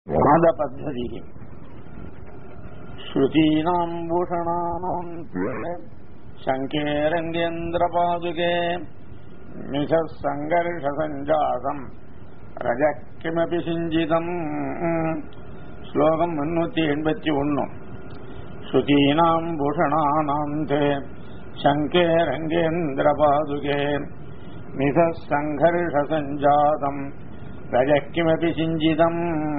वादपद्धतिः श्रुतीनाम् भूषणानाम् शङ्के रङ्गेन्द्रपादुके मिषः सङ्घर्षसञ्जातम् रजः किमपि सिञ्जितम् श्लोकम् मुन्नूति एण्पति ஒண்ணு श्रुतीनाम् भूषणानाम् ते शङ्के रङ्गेन्द्रपादुके मिषः सङ्घर्षसञ्जातम् रजः किमपि சிஞ்சிதம்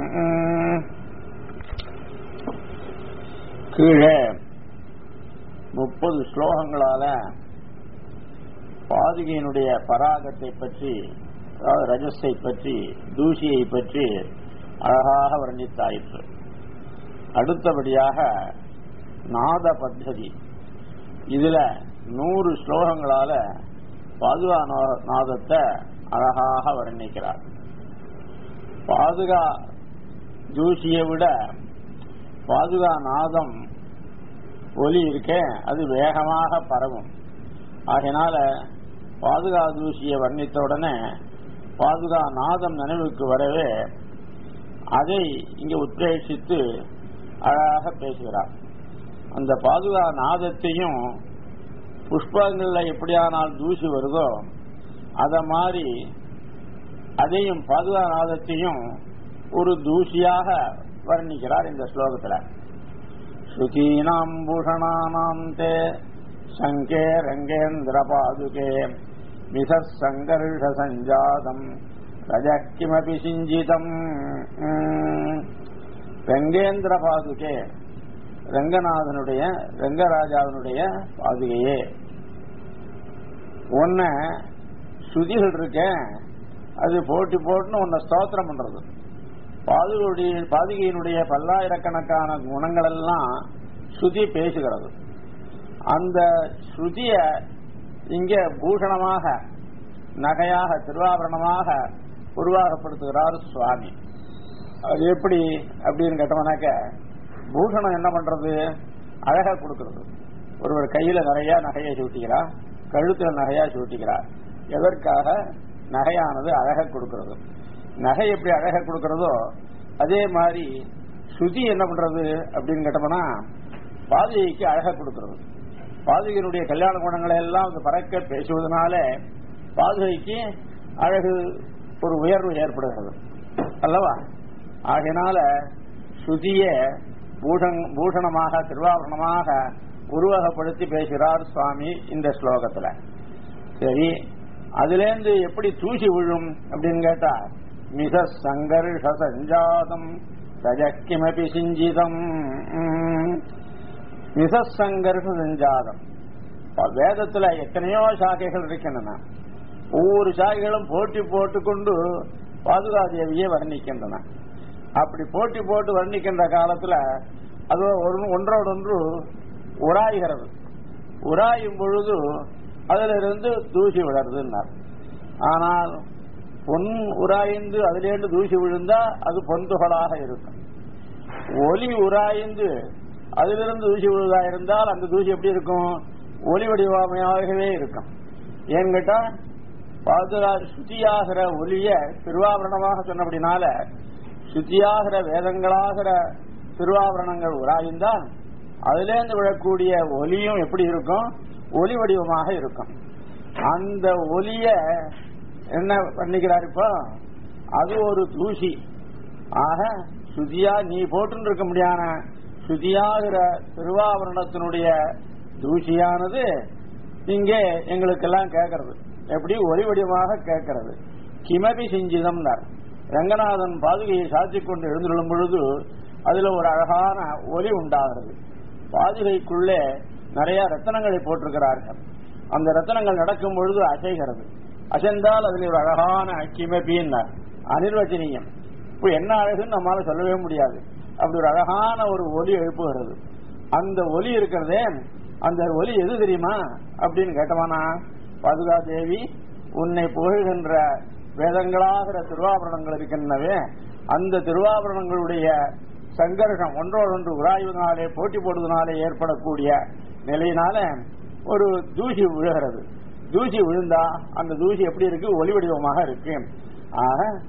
கீழே முப்பது ஸ்லோகங்களால பாதுகையினுடைய பராகத்தை பற்றி அதாவது ரஜஸை பற்றி தூசியை பற்றி அழகாக வர்ணித்தாயிற்று அடுத்தபடியாக நாத பத்ததி இதுல நூறு ஸ்லோகங்களால பாதுகா நாதத்தை அழகாக வர்ணிக்கிறார் பாதுகா தூசியை விட பாதுகா நாதம் ஒலி இருக்கே அது வேகமாக பரவும் ஆகையினால பாதுகா தூசியை வர்ணித்த உடனே பாதுகா நாதம் நினைவுக்கு வரவே அதை இங்க உத்வேசித்து அழகாக பேசுகிறார் அந்த பாதுகா நாதத்தையும் புஷ்பங்கள்ல எப்படியானால் தூசி வருதோ அத மாதிரி அதையும் பாதுகாநாதத்தையும் ஒரு தூசியாக வர்ணிக்கிறார் இந்த ஸ்லோகத்தில் ஸ்ருதீனாம் பூஷணானாம் தே சங்கே ரங்கேந்திர பாதுகே மித சங்கர்ஷ சஞ்சாதம் ரஜ கிமபி சிஞ்சிதம் ரங்கேந்திர பாதுகே ரங்கநாதனுடைய ரங்கராஜாவினுடைய பாதுகையே ஒன்ன ஸ்ருதிகள் இருக்கேன் அது போட்டி போட்டுன்னு உன்னை ஸ்தோத்திரம் பண்றது பாதுகையுடைய பாதுகையினுடைய பல்லாயிரக்கணக்கான குணங்கள் எல்லாம் ஸ்ருதி பேசுகிறது அந்த ஸ்ருதிய இங்க பூஷணமாக நகையாக திருவாபரணமாக உருவாகப்படுத்துகிறார் சுவாமி அது எப்படி அப்படின்னு கேட்டோம்னாக்க பூஷணம் என்ன பண்றது அழகா கொடுக்கிறது ஒருவர் கையில நிறைய நகையை சூட்டிக்கிறார் கழுத்துல நகையா சூட்டிக்கிறார் எதற்காக நகையானது அழக கொடுக்கிறது நகை எப்படி அழக கொடுக்கிறதோ அதே மாதிரி சுதி என்ன பண்றது அப்படின்னு கேட்டோம்னா பாதுகைக்கு அழக கொடுக்கிறது பாதுகையினுடைய கல்யாண குணங்களை எல்லாம் பறக்க பேசுவதனால பாதுகைக்கு அழகு ஒரு உயர்வு ஏற்படுகிறது அல்லவா ஆகையினால சுதிய பூஷணமாக திருவாபரணமாக உருவகப்படுத்தி பேசுகிறார் சுவாமி இந்த ஸ்லோகத்துல சரி அதுலேருந்து எப்படி தூசி விழும் அப்படின்னு கேட்டா மிக சங்கர்ஷ சஞ்சாதம் ரஜக்கிமபி சிஞ்சிதம் மிக சங்கர்ஷ சஞ்சாதம் வேதத்துல எத்தனையோ சாக்கைகள் இருக்கின்றன ஒவ்வொரு சாக்கைகளும் போட்டி போட்டுக்கொண்டு பாதுகாதேவியை வர்ணிக்கின்றன அப்படி போட்டி போட்டு வர்ணிக்கின்ற காலத்துல அது ஒன்றோடொன்று உராய்கிறது உராயும் பொழுது அதுல இருந்து தூசி விழறதுன்னார் ஆனால் பொன் உராய்ந்து அதிலிருந்து தூசி விழுந்தா அது பொன் துகளாக இருக்கும் ஒலி உராய்ந்து அதிலிருந்து தூசி விழுதா இருந்தால் அந்த தூசி எப்படி இருக்கும் ஒலி வடிவமையாகவே இருக்கும் ஏன்னு கேட்டா பாதுகா சுத்தியாகிற ஒலிய திருவாபரணமாக சொன்னபடினால சுத்தியாகிற வேதங்களாகிற திருவாபரணங்கள் உராய்ந்தால் அதிலேருந்து விழக்கூடிய ஒலியும் எப்படி இருக்கும் ஒலி வடிவமாக இருக்கும் அந்த ஒலிய என்ன பண்ணிக்கிறார் இப்போ அது ஒரு தூசி ஆக சுதியா நீ போட்டு இருக்க முடியாத சுதியாகிற திருவாபரணத்தினுடைய தூசியானது இங்கே எங்களுக்கெல்லாம் கேட்கறது எப்படி ஒலி வடிவமாக கேட்கறது கிமபி சிஞ்சிதம் ரங்கநாதன் பாதுகையை சாத்தி கொண்டு எழுந்துள்ளும் பொழுது அதுல ஒரு அழகான ஒலி உண்டாகிறது பாதுகைக்குள்ளே நிறைய ரத்தனங்களை போட்டிருக்கிறார்கள் அந்த ரத்தனங்கள் நடக்கும் பொழுது அசைகிறது அசைந்தால் அதில் ஒரு அழகான கிமபின்னார் அனிர்வச்சனீயம் இப்போ என்ன அழகுன்னு நம்மளால சொல்லவே முடியாது அப்படி ஒரு அழகான ஒரு ஒலி எழுப்புகிறது அந்த ஒலி இருக்கிறதே அந்த ஒலி எது தெரியுமா அப்படின்னு கேட்டவானா பாதுகா தேவி உன்னை புகழ்கின்ற வேதங்களாகிற திருவாபரணங்கள் இருக்கின்றனவே அந்த திருவாபரணங்களுடைய சங்கர்ஷம் ஒன்றோடொன்று உராய்வதனாலே போட்டி போடுவதனாலே ஏற்படக்கூடிய நிலையினால ஒரு தூசி விழுகிறது தூசி விழுந்தா அந்த தூசி எப்படி இருக்கு ஒளி வடிவமாக இருக்கு ஆக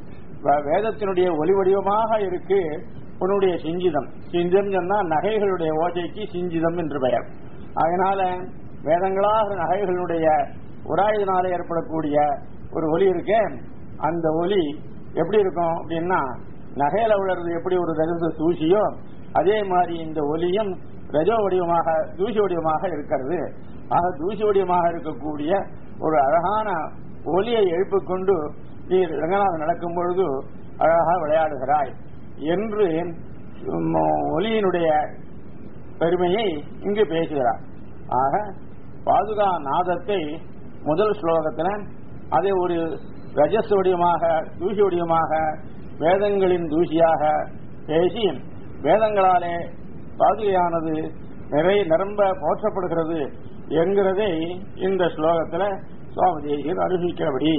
வ- வேதத்தினுடைய ஒளி வடிவமாக இருக்கு உன்னுடைய சிஞ்சிதம் சிஞ்சிதம் சொன்னா நகைகளுடைய ஓசைக்கு சிஞ்சிதம் என்று பெயர் அதனால வேதங்களாக நகைகளுடைய உராயினால ஏற்படக்கூடிய ஒரு ஒலி இருக்கே அந்த ஒலி எப்படி இருக்கும் அப்படின்னா நகையில விழுறது எப்படி ஒரு ரஜத தூசியோ அதே மாதிரி இந்த ஒலியும் ரஜோ வடிவமாக தூசி வடிவமாக இருக்கிறது ஆக தூசி வடிவமாக இருக்கக்கூடிய ஒரு அழகான ஒலியை எழுப்பிக் கொண்டு நீ ரங்கநாதன் நடக்கும் பொழுது அழகாக விளையாடுகிறாய் என்று உம், ஒலியினுடைய பெருமையை இங்கு பேசுகிறார் ஆக பாதுகா நாதத்தை முதல் ஸ்லோகத்தில் அதை ஒரு ரஜஸ் வடிவமாக தூசி வடிவமாக வேதங்களின் தூசியாக பேசி வேதங்களாலே பாதுகையானது நிறை நிரம்ப போற்றப்படுகிறது என்கிறதை இந்த ஸ்லோகத்தில் சுவாமி தேசியர் அனுபவிக்கிறபடி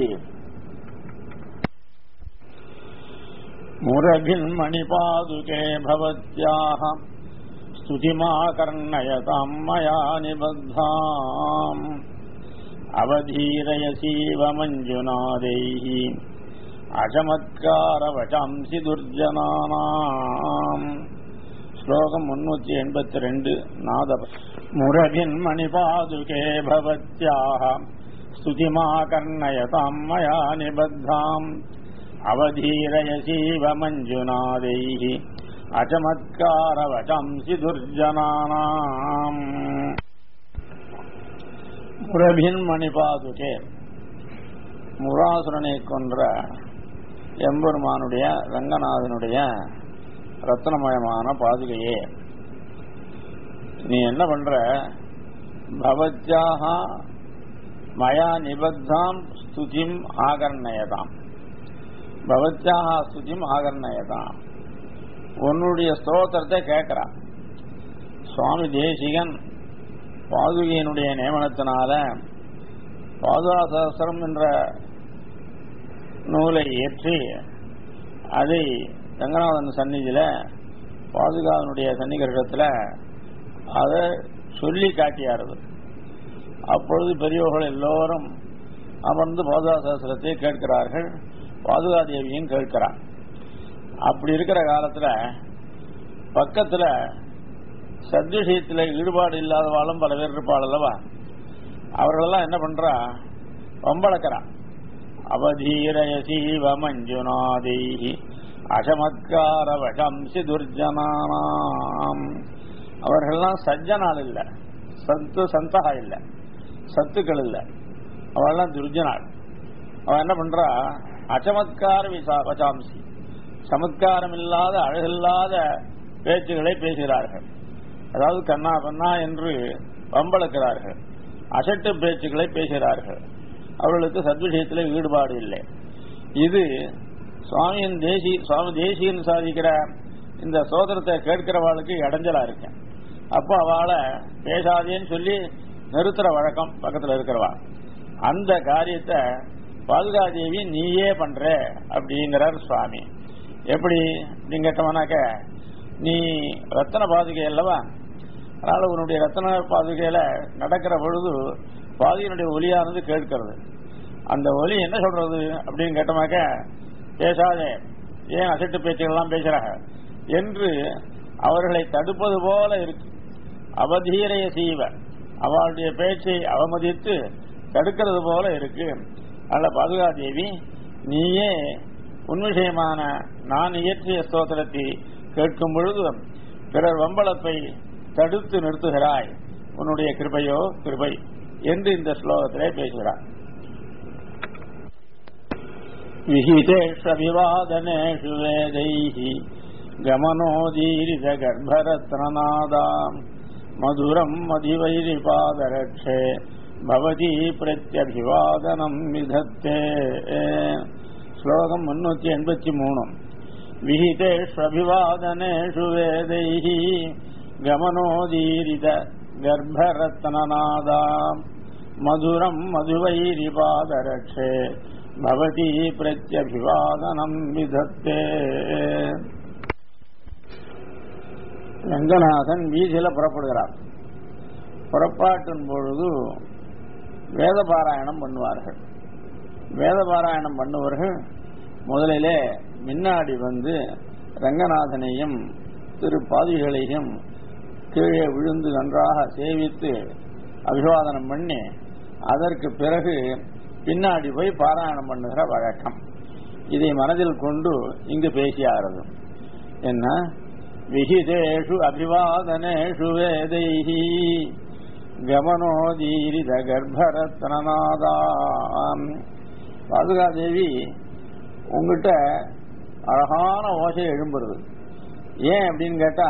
முரபின்மணிபாதுகே பவத்யாः स्तुतिमाकर्णयताम् मया निबद्धाम् अवधीरयसीव मञ्जुनादैः அசமத்காரவசாம்சி துர்ஜனானாம் ஸ்லோகம் முன்னூத்தி எண்பத்தி ரெண்டு நாத முரகின் மணிபாதுகே பவத்யாக ஸ்துதிமாகர்ணயதாம் மயா நிபத்தாம் அவதீரயசீவ மஞ்சுநாதைः அச்சமத்காரவசம்சி துர்ஜனானாம் முரபின் மணிபாதுகே முராசுரனை கொன்ற எம்பெருமானுடைய ரங்கநாதனுடைய ரத்னமயமான பாதுகையே நீ என்ன பண்ற பவத்யாக மயா நிபத்தாம் ஸ்துதிம் ஆகர்ணயதாம் பவத்யாக ஸ்துதிம் ஆகர்ணயதாம் உன்னுடைய ஸ்தோத்திரத்தை கேட்கிறான் சுவாமி தேசிகன் பாதுகையினுடைய நியமனத்தினால பாதுகா சகஸ்திரம் என்ற நூலை ஏற்றி அதை ரங்கநாதன் சந்நிதியில பாதுகாவனுடைய சன்னிகரிடத்தில் அதை சொல்லி காட்டியார்கள் அப்பொழுது பெரியவர்கள் எல்லோரும் அமர்ந்து பாதுகா சகஸ்திரத்தை கேட்கிறார்கள் பாதுகா தேவியும் கேட்கிறார் அப்படி இருக்கிற காலத்துல பக்கத்துல சத்விஷயத்துல ஈடுபாடு இல்லாதவாளும் பல பேர் இருப்பாள் அல்லவா அவர்களெல்லாம் என்ன பண்றா வம்பளக்கிறா அவதீரயசீவ மஞ்சுநாதை அசமத்கார வசம்சி துர்ஜனானாம் அவர்கள்லாம் சஜ்ஜனால் இல்ல சத்து சந்தகா இல்ல சத்துக்கள் இல்ல அவெல்லாம் துர்ஜனாள் அவன் என்ன பண்றா அசமத்கார விசா வசாம்சி சமத்காரம் இல்லாத அழகில்லாத பேச்சுகளை பேசுகிறார்கள் அதாவது கண்ணா பண்ணா என்று வம்பளக்கிறார்கள் அசட்டு பேச்சுக்களை பேசுகிறார்கள் அவர்களுக்கு சத்விஷயத்தில் ஈடுபாடு இல்லை இது சுவாமியின் தேசி சுவாமி தேசியன் சாதிக்கிற இந்த சோதனத்தை கேட்கிறவாளுக்கு இடைஞ்சலா இருக்கு அப்போ அவளை பேசாதேன்னு சொல்லி நிறுத்துற வழக்கம் பக்கத்தில் இருக்கிறவா அந்த காரியத்தை பாதுகாதேவி நீயே பண்ற அப்படிங்கிறார் சுவாமி எப்படி அப்படின்னு கேட்டோம்னாக்க நீ ரத்தன பாதுகை அல்லவா அதனால உன்னுடைய ரத்தன பாதுகையில நடக்கிற பொழுது பாதுகையினுடைய ஒலியானது கேட்கிறது அந்த ஒலி என்ன சொல்றது அப்படின்னு கேட்டோமாக்க பேசாதே ஏன் அசட்டு பேச்சுகள்லாம் பேசுறாங்க என்று அவர்களை தடுப்பது போல இருக்கு அவதீரைய செய்வ அவளுடைய பேச்சை அவமதித்து தடுக்கிறது போல இருக்கு அதனால பாதுகாதேவி நீயே உன் விஷயமான நான் இயற்றிய ஸ்தோத்திரத்தை கேட்கும் பொழுது பிறர் வம்பளப்பை தடுத்து நிறுத்துகிறாய் உன்னுடைய கிருபையோ கிருபை என்று இந்த ஸ்லோகத்திலே பேசுகிறார் விஹிதேஷபிவாதனேஷு வேதைः கமனோதீரித கர்ப்பரத்னநாதாம் மதுரம் மதிவைரிபாதரட்சே பவதி பிரத்யபிவாதனம் விதத்தே ஸ்லோகம் முன்னூத்தி எண்பத்தி மூணு விஹிதேஷ்வபிவாதனேஷு வேதைः கமனோதீரித கர்ப்பரத்னநாதாம் மதுரம் மதுவைரிபாதரட்சே பவதி பிரத்யபிவாதனம் விதத்தே ரங்கநாதன் வீதியில புறப்படுகிறார் புறப்பாட்டின் பொழுது வேத பாராயணம் பண்ணுவார்கள் வேத பாராயணம் பண்ணுவர்கள் முதலிலே முன்னாடி வந்து ரங்கநாதனையும் திரு பாதிகளையும் கீழே விழுந்து நன்றாக சேவித்து அபிவாதனம் பண்ணி அதற்கு பிறகு பின்னாடி போய் பாராயணம் பண்ணுகிற வழக்கம் இதை மனதில் கொண்டு இங்கு பேசியாகிறது என்ன விகிதேஷு அபிவாதனேஷு வேதைஹி கமனோதீரித கர்ப்பரத்னநாதாம் பாதுகாதேவி உங்ககிட்ட அழகான ஓசை எழும்புறது ஏன் அப்படின்னு கேட்டா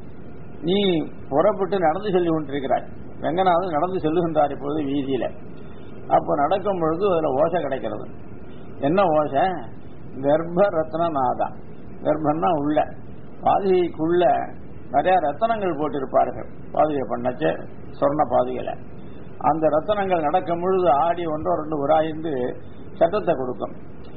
நீ புறப்பட்டு நடந்து செல்லி கொண்டிருக்கிறாய் வெங்கநாதன் நடந்து செல்லுகின்றார் இப்பொழுது வீதியில அப்போ நடக்கும் பொழுது அதுல ஓசை கிடைக்கிறது என்ன ஓசை கர்ப்ப ரத்ன நாதா கர்ப்பன்னா உள்ள பாதுகைக்குள்ள நிறைய ரத்தனங்கள் போட்டிருப்பார்கள் பாதுகை பண்ணச்சே சொர்ண பாதுகையில அந்த ரத்தனங்கள் நடக்கும் பொழுது ஆடி ஒன்றோ ரெண்டு உராய்ந்து சத்தத்தை கொடுக்கும்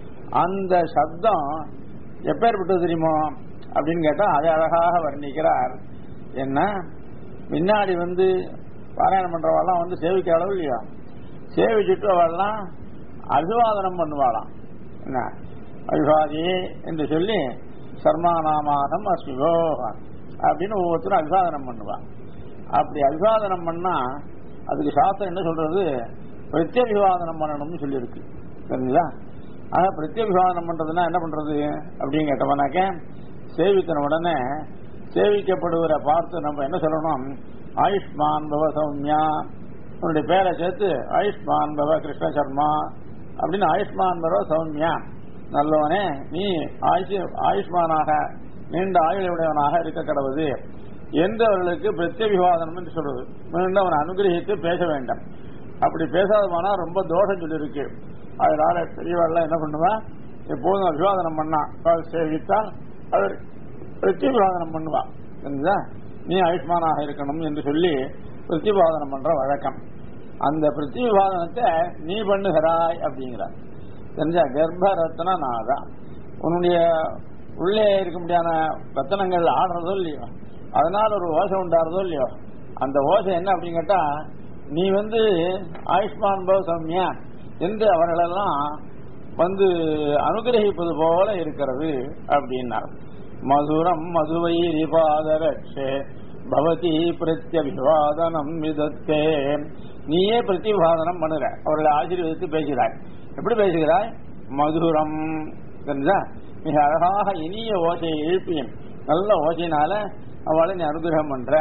அந்த சப்தம் எப்பேற்பட்டது தெரியுமோ அப்படின்னு கேட்டா அதை அழகாக வர்ணிக்கிறார் என்ன முன்னாடி வந்து பாராயணம் பண்றவாள்லாம் வந்து சேவிக்க அளவு இல்லையா சேவிச்சுட்டு அவள்லாம் அபிவாதனம் பண்ணுவாளாம் என்ன அபிவாதி என்று சொல்லி சர்மானாமானம் அஸ்மிகோ அப்படின்னு ஒவ்வொருத்தரும் அபிவாதனம் பண்ணுவான் அப்படி அபிவாதனம் பண்ணா அதுக்கு சாஸ்திரம் என்ன சொல்றது பிரத்யபிவாதனம் பண்ணணும்னு சொல்லியிருக்கு சரிங்களா ஆக பிரத்யபிவாதனம் பண்றதுன்னா என்ன பண்றது அப்படின்னு கேட்டவனாக்க சேவித்தன உடனே சேவிக்கப்படுவரை பார்த்து நம்ம என்ன சொல்லணும் ஆயுஷ்மான் பவ சௌமியா உன்னுடைய பேரை சேர்த்து ஆயுஷ்மான் பவ கிருஷ்ண சர்மா அப்படின்னு ஆயுஷ்மான் பவ சௌமியா நல்லவனே நீ ஆயுஷ் ஆயுஷ்மானாக நீண்ட ஆயுளுடையவனாக இருக்க கடவுது என்று அவர்களுக்கு பிரத்யபிவாதனம் என்று சொல்றது மீண்டும் அவன் அனுகிரகித்து பேச வேண்டும் அப்படி பேசாதமானா ரொம்ப தோஷம் சொல்லியிருக்கு அதனால பெரியவாள்லாம் என்ன பண்ணுவா எப்போதும் அபிவாதனம் பண்ணா சேவித்தால் அவர் பிரத்யபிவாதனம் பண்ணுவா தெரிஞ்சா நீ ஆயுஷ்மானாக இருக்கணும் என்று சொல்லி பிரத்யபாதனம் பண்ற வழக்கம் அந்த பிரத்யபாதனத்தை நீ பண்ணுகிறாய் அப்படிங்கிறார் தெரிஞ்சா கர்ப்ப ரத்ன நாதா உன்னுடைய உள்ளே இருக்க முடியாத ரத்தனங்கள் ஆடுறதோ இல்லையோ அதனால ஒரு ஓசை உண்டாடுறதோ இல்லையோ அந்த ஓசை என்ன அப்படின்னு கேட்டா நீ வந்து ஆயுஷ்மான் பவ சௌமியா என்று அவர்களெல்லாம் வந்து அனுகிரகிப்பது போல இருக்கிறது அப்படின்னார் மதுரம் மதுவைரி பாதரட்சே பவதி பிரத்யபிவாதனம் விதத்தே நீயே பிரத்யபிவாதனம் பண்ணுற அவர்களை ஆசீர்வதித்து பேசுகிறாய் எப்படி பேசுகிறாய் மதுரம் தெரிஞ்சா மிக அழகாக இனிய ஓசையை எழுப்பியும் நல்ல ஓசையினால அவளை நீ அனுகிரகம் பண்ற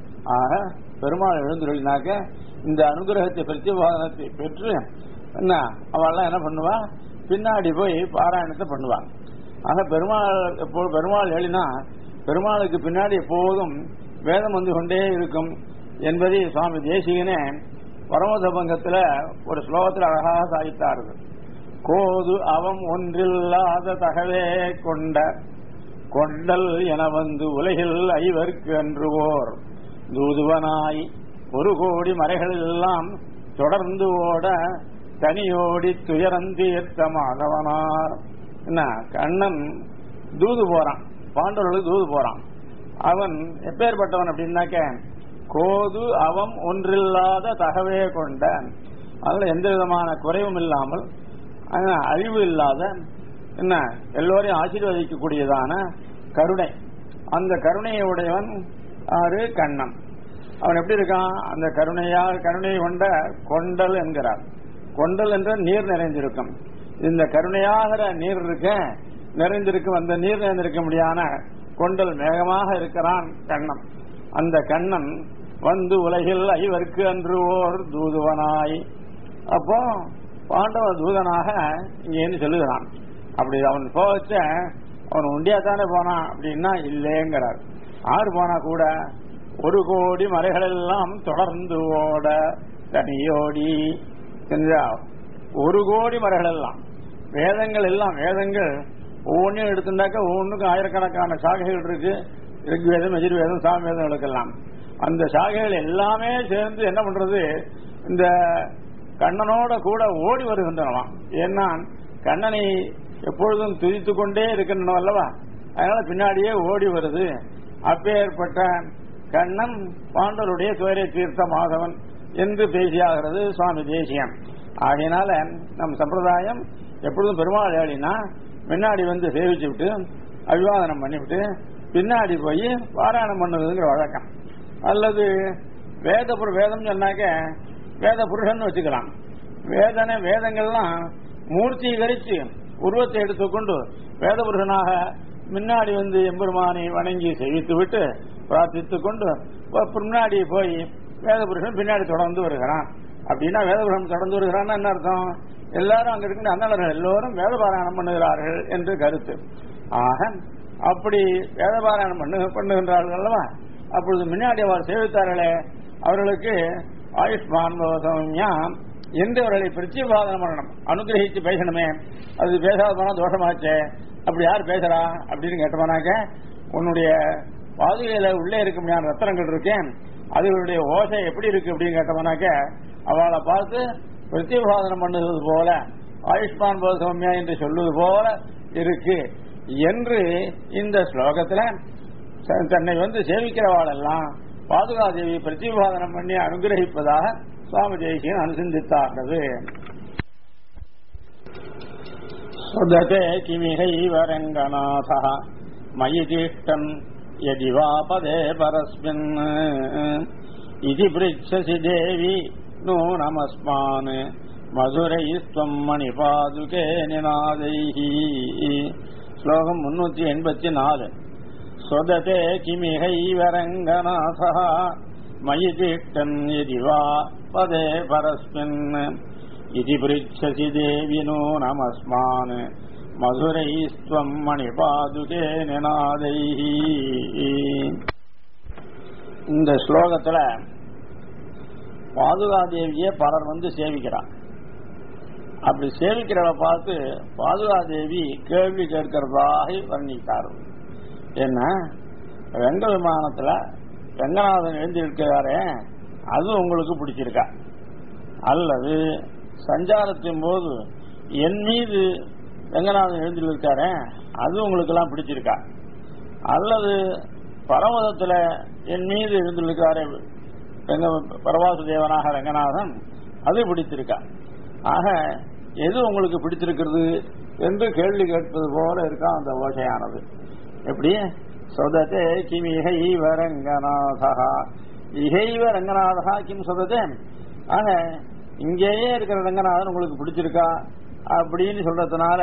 ஆக பெருமாள் எழுந்துருளினாக்க இந்த அனுகிரகத்தை பிரத்யபாதனத்தை பெற்று என்ன அவள்லாம் என்ன பண்ணுவா பின்னாடி போய் பாராயணத்தை பண்ணுவான் ஆக பெருமாள் எப்போ பெருமாள் எழுனா பெருமாளுக்கு பின்னாடி எப்போதும் வேதம் வந்து கொண்டே இருக்கும் என்பதை சுவாமி தேசிகனே பரமதபங்கத்துல ஒரு ஸ்லோகத்தில் அழகாக சாதித்தார்கள் கோது அவம் ஒன்றில்லாத தகவே கொண்ட கொண்டல் என வந்து உலகில் ஐவர்க்கு அன்றுவோர் தூதுவனாய் ஒரு கோடி மறைகள் எல்லாம் தொடர்ந்து ஓட தனியோடி துயரந்தீர்த்த மாதவனார் என்ன கண்ணன் தூது போறான் பாண்டவர்களுக்கு தூது போறான் அவன் எப்பேற்பட்டவன் அப்படின்னாக்க கோது அவம் ஒன்றில்லாத தகவே கொண்ட அதுல எந்த விதமான குறைவும் இல்லாமல் அழிவு இல்லாத என்ன எல்லோரையும் ஆசீர்வதிக்கக்கூடியதான கருணை அந்த கருணையை உடையவன் ஆறு கண்ணன் அவன் எப்படி இருக்கான் அந்த கருணையால் கருணை கொண்ட கொண்டல் என்கிறார் கொண்டல் என்ற நீர் நிறைந்திருக்கும் இந்த கருணையாகிற நீர் இருக்க நிறைந்திருக்கும் அந்த நீர் நிறைந்திருக்க முடியாத கொண்டல் மேகமாக இருக்கிறான் கண்ணன் அந்த கண்ணன் வந்து உலகில் ஐவர்க்கு அன்று ஓர் தூதுவனாய் அப்போ பாண்டவ தூதனாக இங்கேருந்து சொல்லுகிறான் அப்படி அவன் போச்ச அவன் உண்டியா தானே போனான் அப்படின்னா இல்லைங்கிறார் ஆறு போனா கூட ஒரு கோடி மலைகள் எல்லாம் தொடர்ந்து ஓட தனியோடி செஞ்சா ஒரு கோடி மலைகள் எல்லாம் வேதங்கள் எல்லாம் வேதங்கள் ஒவ்வொன்றையும் எடுத்துட்டாக்க ஒவ்வொன்றுக்கும் ஆயிரக்கணக்கான சாகைகள் இருக்கு ரிக்வேதம் எதிர்வேதம் சாமவேதங்களுக்கெல்லாம் அந்த சாகைகள் எல்லாமே சேர்ந்து என்ன பண்றது இந்த கண்ணனோட கூட ஓடி வருகின்றனவாம் ஏன்னா கண்ணனை எப்பொழுதும் துதித்து கொண்டே இருக்கின்றன அல்லவா அதனால பின்னாடியே ஓடி வருது அப்பேற்பட்ட கண்ணன் பாண்டவருடைய துயரை தீர்த்த மாதவன் என்று பேசியாகிறது சுவாமி தேசியம் ஆகையினால நம் சம்பிரதாயம் எப்பொழுதும் பெருமாள் ஏழினா முன்னாடி வந்து சேவிச்சு விட்டு அபிவாதனம் பண்ணிவிட்டு பின்னாடி போய் பாராயணம் பண்ணுறதுங்கிற வழக்கம் அல்லது வேத புரு வேதம் சொன்னாக்க வேத புருஷன் வச்சுக்கலாம் வேதனை வேதங்கள்லாம் மூர்த்தீகரித்து உருவத்தை எடுத்துக்கொண்டு வேத புருஷனாக முன்னாடி வந்து எம்பெருமானை வணங்கி சேவித்து விட்டு பிரார்த்தித்துக் கொண்டு முன்னாடி போய் வேத புருஷன் பின்னாடி தொடர்ந்து வருகிறான் அப்படின்னா வேத புருஷன் தொடர்ந்து வருகிறான்னா என்ன அர்த்தம் எல்லாரும் அங்க இருக்கின்ற அண்ணலர்கள் எல்லோரும் வேத பாராயணம் பண்ணுகிறார்கள் என்று கருத்து ஆக அப்படி வேத பாராயணம் பண்ணு பண்ணுகின்றார்கள் அல்லவா அப்பொழுது முன்னாடி அவர் சேவித்தார்களே அவர்களுக்கு ஆயுஷ்மான் பவசம்யாம் என்று அவர்களை பிரத்யபாதனம் பண்ணணும் அனுகிரகித்து பேசணுமே அது பேசாத போனா தோஷமாச்சே அப்படி யார் பேசுறா அப்படின்னு கேட்டோம்னாக்க உன்னுடைய பாதுகையில உள்ளே இருக்க முடியாத ரத்தனங்கள் இருக்கேன் அதுகளுடைய ஓசை எப்படி இருக்கு அப்படின்னு கேட்டோம்னாக்க அவளை பார்த்து பிரத்யபாதனம் பண்ணுவது போல ஆயுஷ்மான் பவசம்யா என்று சொல்லுவது போல இருக்கு என்று இந்த ஸ்லோகத்துல தன்னை வந்து சேவிக்கிறவாளெல்லாம் பாதுகாதேவி பிரதிபாதனம் பண்ணி அனுகிரகிப்பதாக சுவாமி தேசியன் அனுசந்தித்தார்கள் சுததே கிமிகைவ ரங்கநாத மயி தீஷ்டன் யதி வா பதே பரஸ்மின் இது பிரிச்சசி தேவி நூனமஸ்மான் மதுரைஸ்வம் மணிபாதுகே நிநாதைஹி ஸ்லோகம் முன்னூத்தி எண்பத்தி நாலு स्वदते किमिहैव रङ्गनाथः मयि तिष्ठन् यदि वा पदे परस्मिन् इति पृच्छसि देवि नूनमस्मान् मधुरैस्त्वम् मणिपादुके निनादैः இந்த ஸ்லோகத்துல பாதுகாதேவியை பலர் வந்து சேவிக்கிறான் அப்படி சேவிக்கிறவ பார்த்து பாதுகாதேவி கேள்வி கேட்கிறதாக வர்ணித்தார்கள் என்ன ரெங்க விமானத்துல ரங்கநாதன் எழுந்திருக்கிறாரே அது உங்களுக்கு பிடிச்சிருக்கா அல்லது சஞ்சாரத்தின் போது என் மீது ரங்கநாதன் எழுந்திருக்காரே அது உங்களுக்கு எல்லாம் பிடிச்சிருக்கா அல்லது பரமதத்துல என் மீது எழுந்திருக்காரே ரங்க பரவாசு தேவனாக ரங்கநாதன் அது பிடிச்சிருக்கா ஆக எது உங்களுக்கு பிடிச்சிருக்கிறது என்று கேள்வி கேட்பது போல இருக்கா அந்த ஓசையானது எப்படி சொதத்தே கிம் இகைவ ரங்கநாதா இகைவ ரங்கநாதா கிம் சொதத்தே ஆக இங்கேயே இருக்கிற ரங்கநாதன் உங்களுக்கு பிடிச்சிருக்கா அப்படின்னு சொல்றதுனால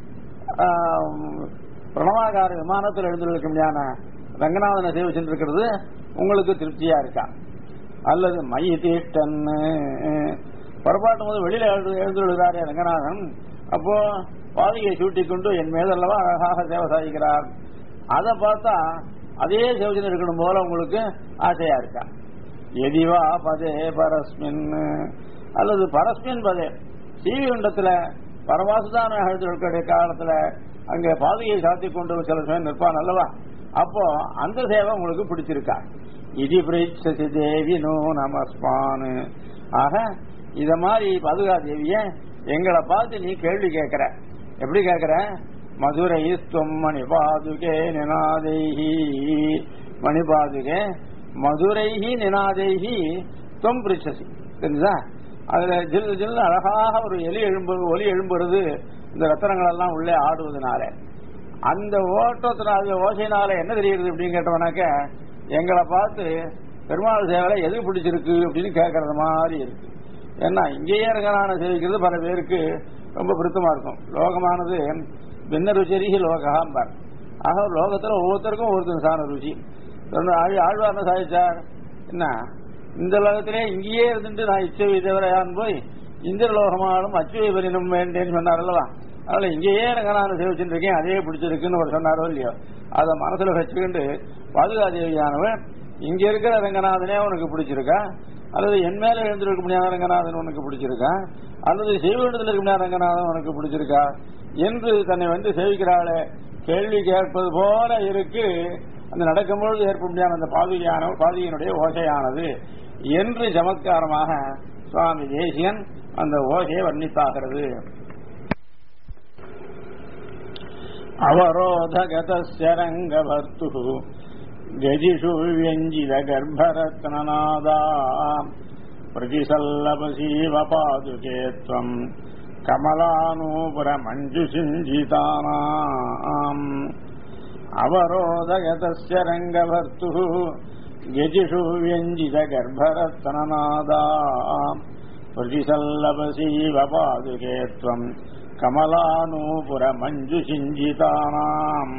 பிரணவாகார விமானத்தில் எழுந்திருக்க முடியாத ரங்கநாதனை சேவிச்சுட்டு இருக்கிறது உங்களுக்கு திருப்தியா இருக்கா அல்லது மை தீட்டன் புறப்பாட்டும் போது வெளியில எழுந்துள்ளாரே ரங்கநாதன் அப்போ பாதையை சூட்டிக் கொண்டு என் மீதல்லவா அழகாக சேவை சாதிக்கிறார் அதை பார்த்தா அதே சேவஜன் இருக்கணும் போல உங்களுக்கு ஆசையா இருக்கா எதிவா பதே பரஸ்மின் அல்லது பரஸ்மின் பதே ஸ்ரீகுண்டத்துல பரவாசுதான எழுத்துடைய காலத்துல அங்க பாதையை சாத்தி கொண்டு சில சமயம் நிற்பான் அல்லவா அப்போ அந்த சேவை உங்களுக்கு பிடிச்சிருக்கா இதி பிரீட்சி தேவி நோ நமஸ்மான் ஆக இத மாதிரி பாதுகா தேவிய எங்களை பார்த்து நீ கேள்வி கேட்கிற எப்படி கேட்கிற மதுரை ஸ்வம் மணிபாதுகே நினாதைஹி மணிபாதுகே மதுரைஹி நினாதைஹி தொம் பிரிச்சசி தெரியுதா அதுல ஜில் ஜில் அழகாக ஒரு எலி எழும்பு ஒலி எழும்புறது இந்த ரத்தனங்கள் எல்லாம் உள்ளே ஆடுவதனால அந்த ஓட்டத்தினால ஓசையினால என்ன தெரியுது அப்படின்னு கேட்டவனாக்க எங்களை பார்த்து பெருமாள் சேவலை எது பிடிச்சிருக்கு அப்படின்னு கேட்கறது மாதிரி இருக்கு ஏன்னா இங்கேயே ரங்கநாதனை சேவிக்கிறது பல பேருக்கு ரொம்ப பிடித்தமா இருக்கும் லோகமானது பின்ன ருச்சிரிகி லோகாம்பார் ஆக லோகத்துல ஒவ்வொருத்தருக்கும் ஒவ்வொருத்தர் சாண ருச்சி ஆழ்வார்னு சாதிச்சார் என்ன இந்த லோகத்திலே இங்கேயே இருந்துட்டு நான் இச்சவை தேவரையான் போய் இந்திரலோகமாலும் அச்சுவை பெறினும் வேண்டேன்னு சொன்னார் அல்லவா அதனால இங்கேயே ரங்கநாதனை சேவிச்சுட்டு இருக்கேன் அதே பிடிச்சிருக்குன்னு ஒரு சொன்னாரோ இல்லையோ அதை மனசுல வச்சுக்கிண்டு பாதுகாதேவியானவன் இங்க இருக்கிற ரங்கநாதனே உனக்கு பிடிச்சிருக்கா அல்லது என் மேல எழுந்திருக்க முடியாத ரங்கநாதன் உனக்கு பிடிச்சிருக்கா அல்லது செய்வண்டத்தில் இருக்க முடியாத ரங்கநாதன் உனக்கு பிடிச்சிருக்கா என்று தன்னை வந்து சேவிக்கிறாளே கேள்வி கேட்பது போல இருக்கு அந்த நடக்கும்பொழுது ஏற்பட முடியாத அந்த பாதுகையான பாதுகையினுடைய ஓசையானது என்று சமத்காரமாக சுவாமி தேசியன் அந்த ஓசையை வர்ணித்தாகிறது அவரோதகதஸ்ய ரங்கபர்த்து கஜிஷு வியஞ்சித கர்ப்பரத்னநாதா பிரதிசல்லபசீவ பாதுகே त्वम् கமலானூபுர மஞ்சு சிஞ்சிதானாம் அவரோதகதஸ்ய ரங்கவர்த்து கஜிஷு வியஞ்சித கர்ப்பரத்னநாதா பிரதிசல்லபசீவ பாதுகே त्वम् கமலானூபுர மஞ்சு சிஞ்சிதானாம்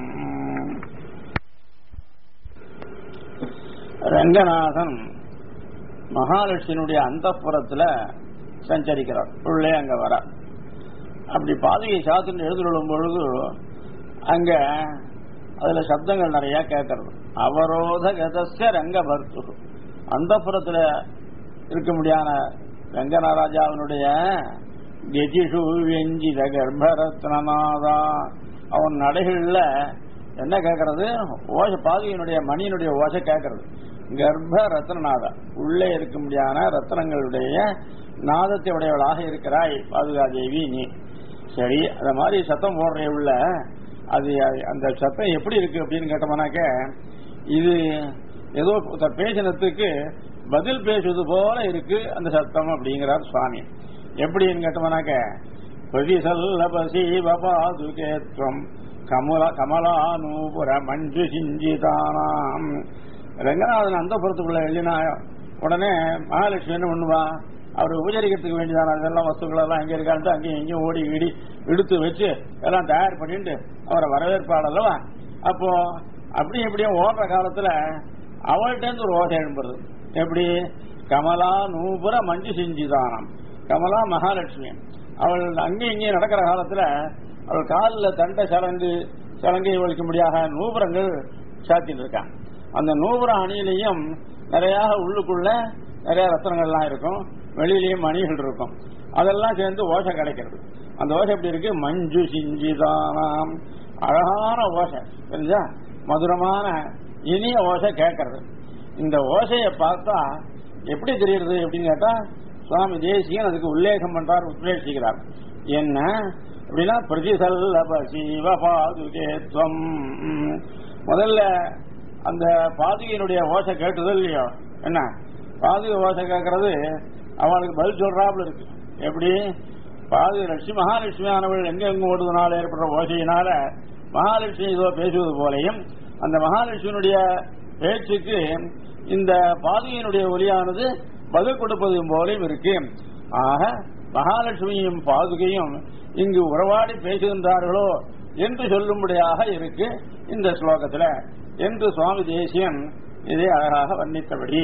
ரங்கநாதன் மகாலட்சுமியினுடைய அந்தப்புறத்துல சஞ்சரிக்கிறார் உள்ளே அங்க வர அப்படி பாதுகை சாத்தின்னு எழுந்துள்ளும் பொழுது அங்க அதுல சப்தங்கள் நிறைய கேட்கறது அவரோத கதஸ்ய ரங்க பர்த்து அந்த புறத்துல இருக்க முடியாத ரங்கநாராஜாவினுடைய கெஜிஷு வெஞ்சித கர்ப்பரத்னநாதா அவன் நடைகள்ல என்ன கேட்கறது ஓச பாதுகையினுடைய மணியினுடைய ஓசை கேட்கறது கர்ப்ப ரத்னநாதா உள்ளே இருக்க முடியாத ரத்னங்களுடைய நாதத்தை உடையவளாக இருக்கிறாய் பாதுகாதேவி நீ சரி அந்த மாதிரி சத்தம் போடுற உள்ள அது அந்த சத்தம் எப்படி இருக்கு அப்படின்னு கேட்டோம்னாக்க இது ஏதோ ஒருத்தர் பேசினத்துக்கு பதில் பேசுவது போல இருக்கு அந்த சத்தம் அப்படிங்கிறார் சுவாமி எப்படின்னு கேட்டோம்னாக்க பிரதிசல்லபசீவபாதுகேத்வம் கமல கமலானூபுர மஞ்சு சிஞ்சிதானாம் ரங்கநாதன் அந்த புறத்துக்குள்ள எழுதினா உடனே மகாலட்சுமி என்ன பண்ணுவா அவர் உபச்சரிக்கிறதுக்கு வேண்டியதான அதெல்லாம் வஸ்துக்கள் எல்லாம் எங்க இருக்கான்ட்டு அங்கேயும் இங்கேயும் ஓடி இடி எடுத்து வச்சு எல்லாம் தயார் பண்ணிட்டு அவரை வரவேற்பாள் அல்லவா அப்போ அப்படி இப்படியும் ஓடுற காலத்துல அவள்கிட்ட இருந்து ஒரு ஓசை எழும்புறது எப்படி கமலா நூபுர மஞ்சு செஞ்சுதானாம் கமலா மகாலட்சுமி அவள் அங்கேயும் இங்கேயும் நடக்கிற காலத்துல அவள் காலில் தண்டை சலங்கு சலங்கை ஒழிக்க முடியாத நூபுரங்கள் சாத்திட்டு இருக்கான் அந்த நூபுர அணியிலையும் நிறைய உள்ளுக்குள்ள நிறைய ரத்தனங்கள்லாம் இருக்கும் வெளியிலயும் மணிகள் இருக்கும் அதெல்லாம் சேர்ந்து ஓசை கிடைக்கிறது அந்த ஓசை எப்படி இருக்கு மஞ்சு சிஞ்சிதானாம் அழகான ஓசை தெரிஞ்சா மதுரமான இனிய ஓசை கேட்கறது இந்த ஓசையை பார்த்தா எப்படி தெரியுது அப்படின்னு கேட்டா சுவாமி தேசியன் அதுக்கு உல்லேகம் பண்றார் உத்வேசிக்கிறார் என்ன அப்படின்னா பிரதிசல்லப சிவ பாதுகேத்வம் முதல்ல அந்த பாதுகையினுடைய ஓசை கேட்டது இல்லையோ என்ன பாதுகை ஓசை கேட்கறது அவளுக்கு பதில் சொல்றாப்புல இருக்கு எப்படி பாதுகை லட்சுமி மகாலட்சுமி ஆனவள் எங்க எங்க ஓடுவதனால ஏற்படுற ஓசையினால மகாலட்சுமி ஏதோ பேசுவது போலையும் அந்த மகாலட்சுமியினுடைய பேச்சுக்கு இந்த பாதுகையினுடைய ஒலியானது பதில் கொடுப்பது போலையும் இருக்கு ஆக மகாலட்சுமியும் பாதுகையும் இங்கு உறவாடி பேசுகின்றார்களோ என்று சொல்லும்படியாக இருக்கு இந்த ஸ்லோகத்துல என்று சுவாமி தேசியன் இதை அழகாக வர்ணித்தபடி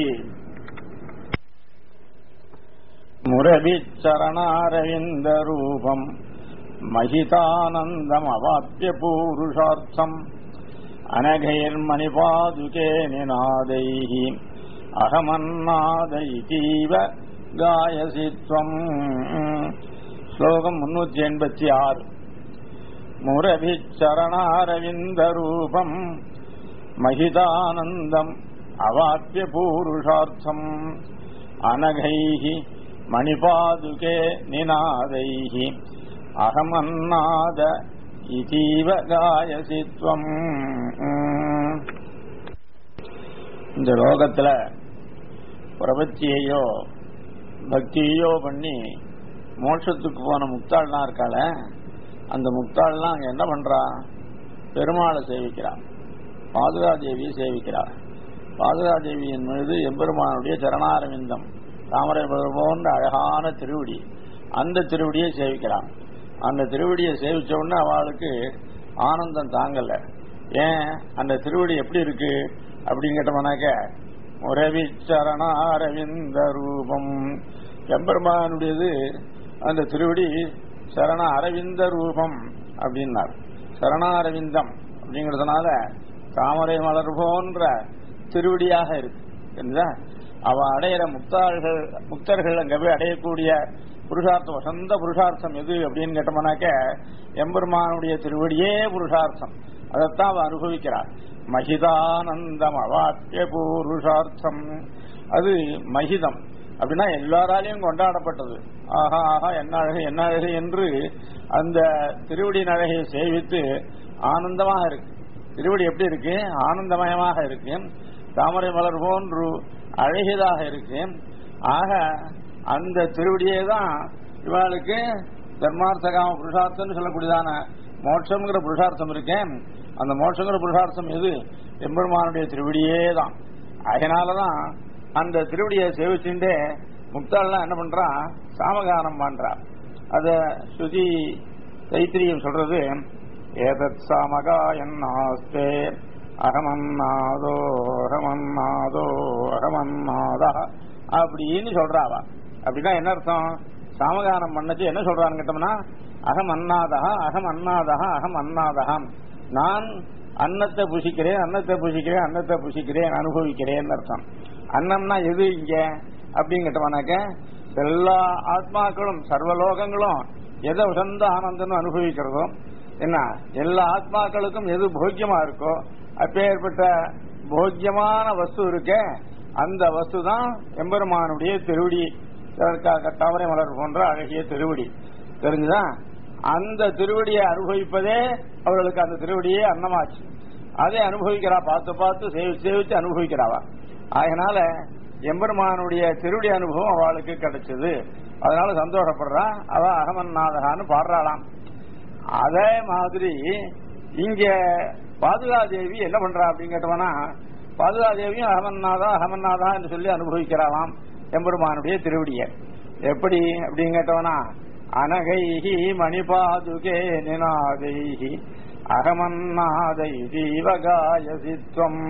முரபிச்சரணாரவிந்த ரூபம் மகிதானந்தம் அவாப்பிய பூருஷார்த்தம் அனகைர்மணிபாதுகே நிநாதைः அகமன்னாத இதீவ காயசித்வம் ஸ்லோகம் முன்னூத்தி எண்பத்தி ஆறு முரபிச்சரணாரவிந்த ரூபம் மகிதானந்தம் அவாப்பிய பூருஷார்த்தம் அனகைः மணிபாதுகே நிநாதைः அகமன்னாத இதீவ காயசித்வம் இந்த லோகத்துல பிரபத்தியையோ பக்தியையோ பண்ணி மோட்சத்துக்கு போன முக்தாள்லாம் இருக்காள அந்த முக்தாள்லாம் அங்க என்ன பண்றா பெருமாளை சேவிக்கிறா பாதுகாதேவியை சேவிக்கிறா பாதுகாதேவியின் மீது எம்பெருமானுடைய சரணாரவிந்தம் தாமரை மலர் போன்ற அழகான திருவடி அந்த திருவடியை சேவிக்கிறான் அந்த திருவடியை சேவிச்ச உடனே அவளுக்கு ஆனந்தம் தாங்கல ஏன் அந்த திருவடி எப்படி இருக்கு அப்படின்னு கேட்டோம்னாக்க முரவி சரணாரவிந்த ரூபம் எம்பெருமானுடையது அந்த திருவடி சரண அரவிந்த ரூபம் அப்படின்னார் சரணாரவிந்தம் அப்படிங்கிறதுனால தாமரை மலர் போன்ற திருவடியாக இருக்கு தெரிஞ்சா அவ அடையிற முக்தார்கள் முக்தர்கள் அங்க போய் அடையக்கூடிய புருஷார்த்தம் வசந்த புருஷார்த்தம் எது அப்படின்னு கேட்டோம்னாக்க எம்பெருமானுடைய திருவடியே புருஷார்த்தம் அதைத்தான் அவ அனுபவிக்கிறார் மகிதானந்தம் அவாத்திய புருஷார்த்தம் அது மகிதம் அப்படின்னா எல்லாராலையும் கொண்டாடப்பட்டது ஆஹா ஆஹா என்ன அழகு என்ன அழகு என்று அந்த திருவடியின் அழகை சேவித்து ஆனந்தமாக இருக்கு திருவடி எப்படி இருக்கு ஆனந்தமயமாக இருக்கு தாமரை மலர் போன்று அழகியதாக இருக்கு ஆக அந்த திருவடியே தான் இவளுக்கு தர்மார்த்தகாம புருஷார்த்தம்னு சொல்லக்கூடியதான மோட்சம்ங்கிற புருஷார்த்தம் இருக்கேன் அந்த மோட்சங்கிற புருஷார்த்தம் எது எம்பெருமானுடைய திருவடியே தான் அதனாலதான் அந்த திருவடியை சேவிச்சுட்டே முக்தாள்லாம் என்ன பண்றான் சாமகானம் பண்றா அத ஸ்ருதி தைத்திரியம் சொல்றது ஏதத் சாமகாயன்னாஸ்தே அகமன்னாதோ அகமன்னாதோ அகமன்னாதா அப்படின்னு சொல்றாவா அப்படின்னா என்ன அர்த்தம் சாமகானம் பண்ணச்சு என்ன சொல்றான்னு கேட்டோம்னா அகம் அன்னாதா அகம் அன்னாதா அகம் அன்னாதா நான் அன்னத்தை புசிக்கிறேன் அன்னத்தை புசிக்கிறேன் அன்னத்தை புசிக்கிறேன் அனுபவிக்கிறேன் அர்த்தம் அன்னம்னா எது இங்க அப்படின்னு கேட்டோம்னாக்க எல்லா ஆத்மாக்களும் சர்வலோகங்களும் எதை உகந்த ஆனந்தம் அனுபவிக்கிறதோ என்ன எல்லா ஆத்மாக்களுக்கும் எது போக்கியமா இருக்கோ அப்பேற்பட்ட போக்கியமான வஸ்து இருக்கே அந்த வஸ்து தான் எம்பெருமானுடைய திருவடி தாமரை மலர் போன்ற அழகிய திருவடி தெரிஞ்சுதா அந்த திருவடியை அனுபவிப்பதே அவர்களுக்கு அந்த திருவடியே அன்னமாச்சு அதை அனுபவிக்கிறா பார்த்து பார்த்து சேவிச்சு சேவிச்சு அனுபவிக்கிறாவா அதனால எம்பெருமானுடைய திருவடி அனுபவம் அவளுக்கு கிடைச்சது அதனால சந்தோஷப்படுறா அவ அகமன்னாதகான்னு பாடுறாளாம் அதே மாதிரி இங்க பாதுகாதேவி என்ன பண்றா அப்படின்னு கேட்டோம்னா பாதுகாதேவியும் அகமன்னாதா அகமன்னாதா என்று சொல்லி அனுபவிக்கிறாளாம் எம்பெருமானுடைய திருவடியை எப்படி அப்படின்னு கேட்டவனா அனகைஹி மணிபாதுகே நினாதைஹி அகமன்னாதை தீவகாயசித்வம்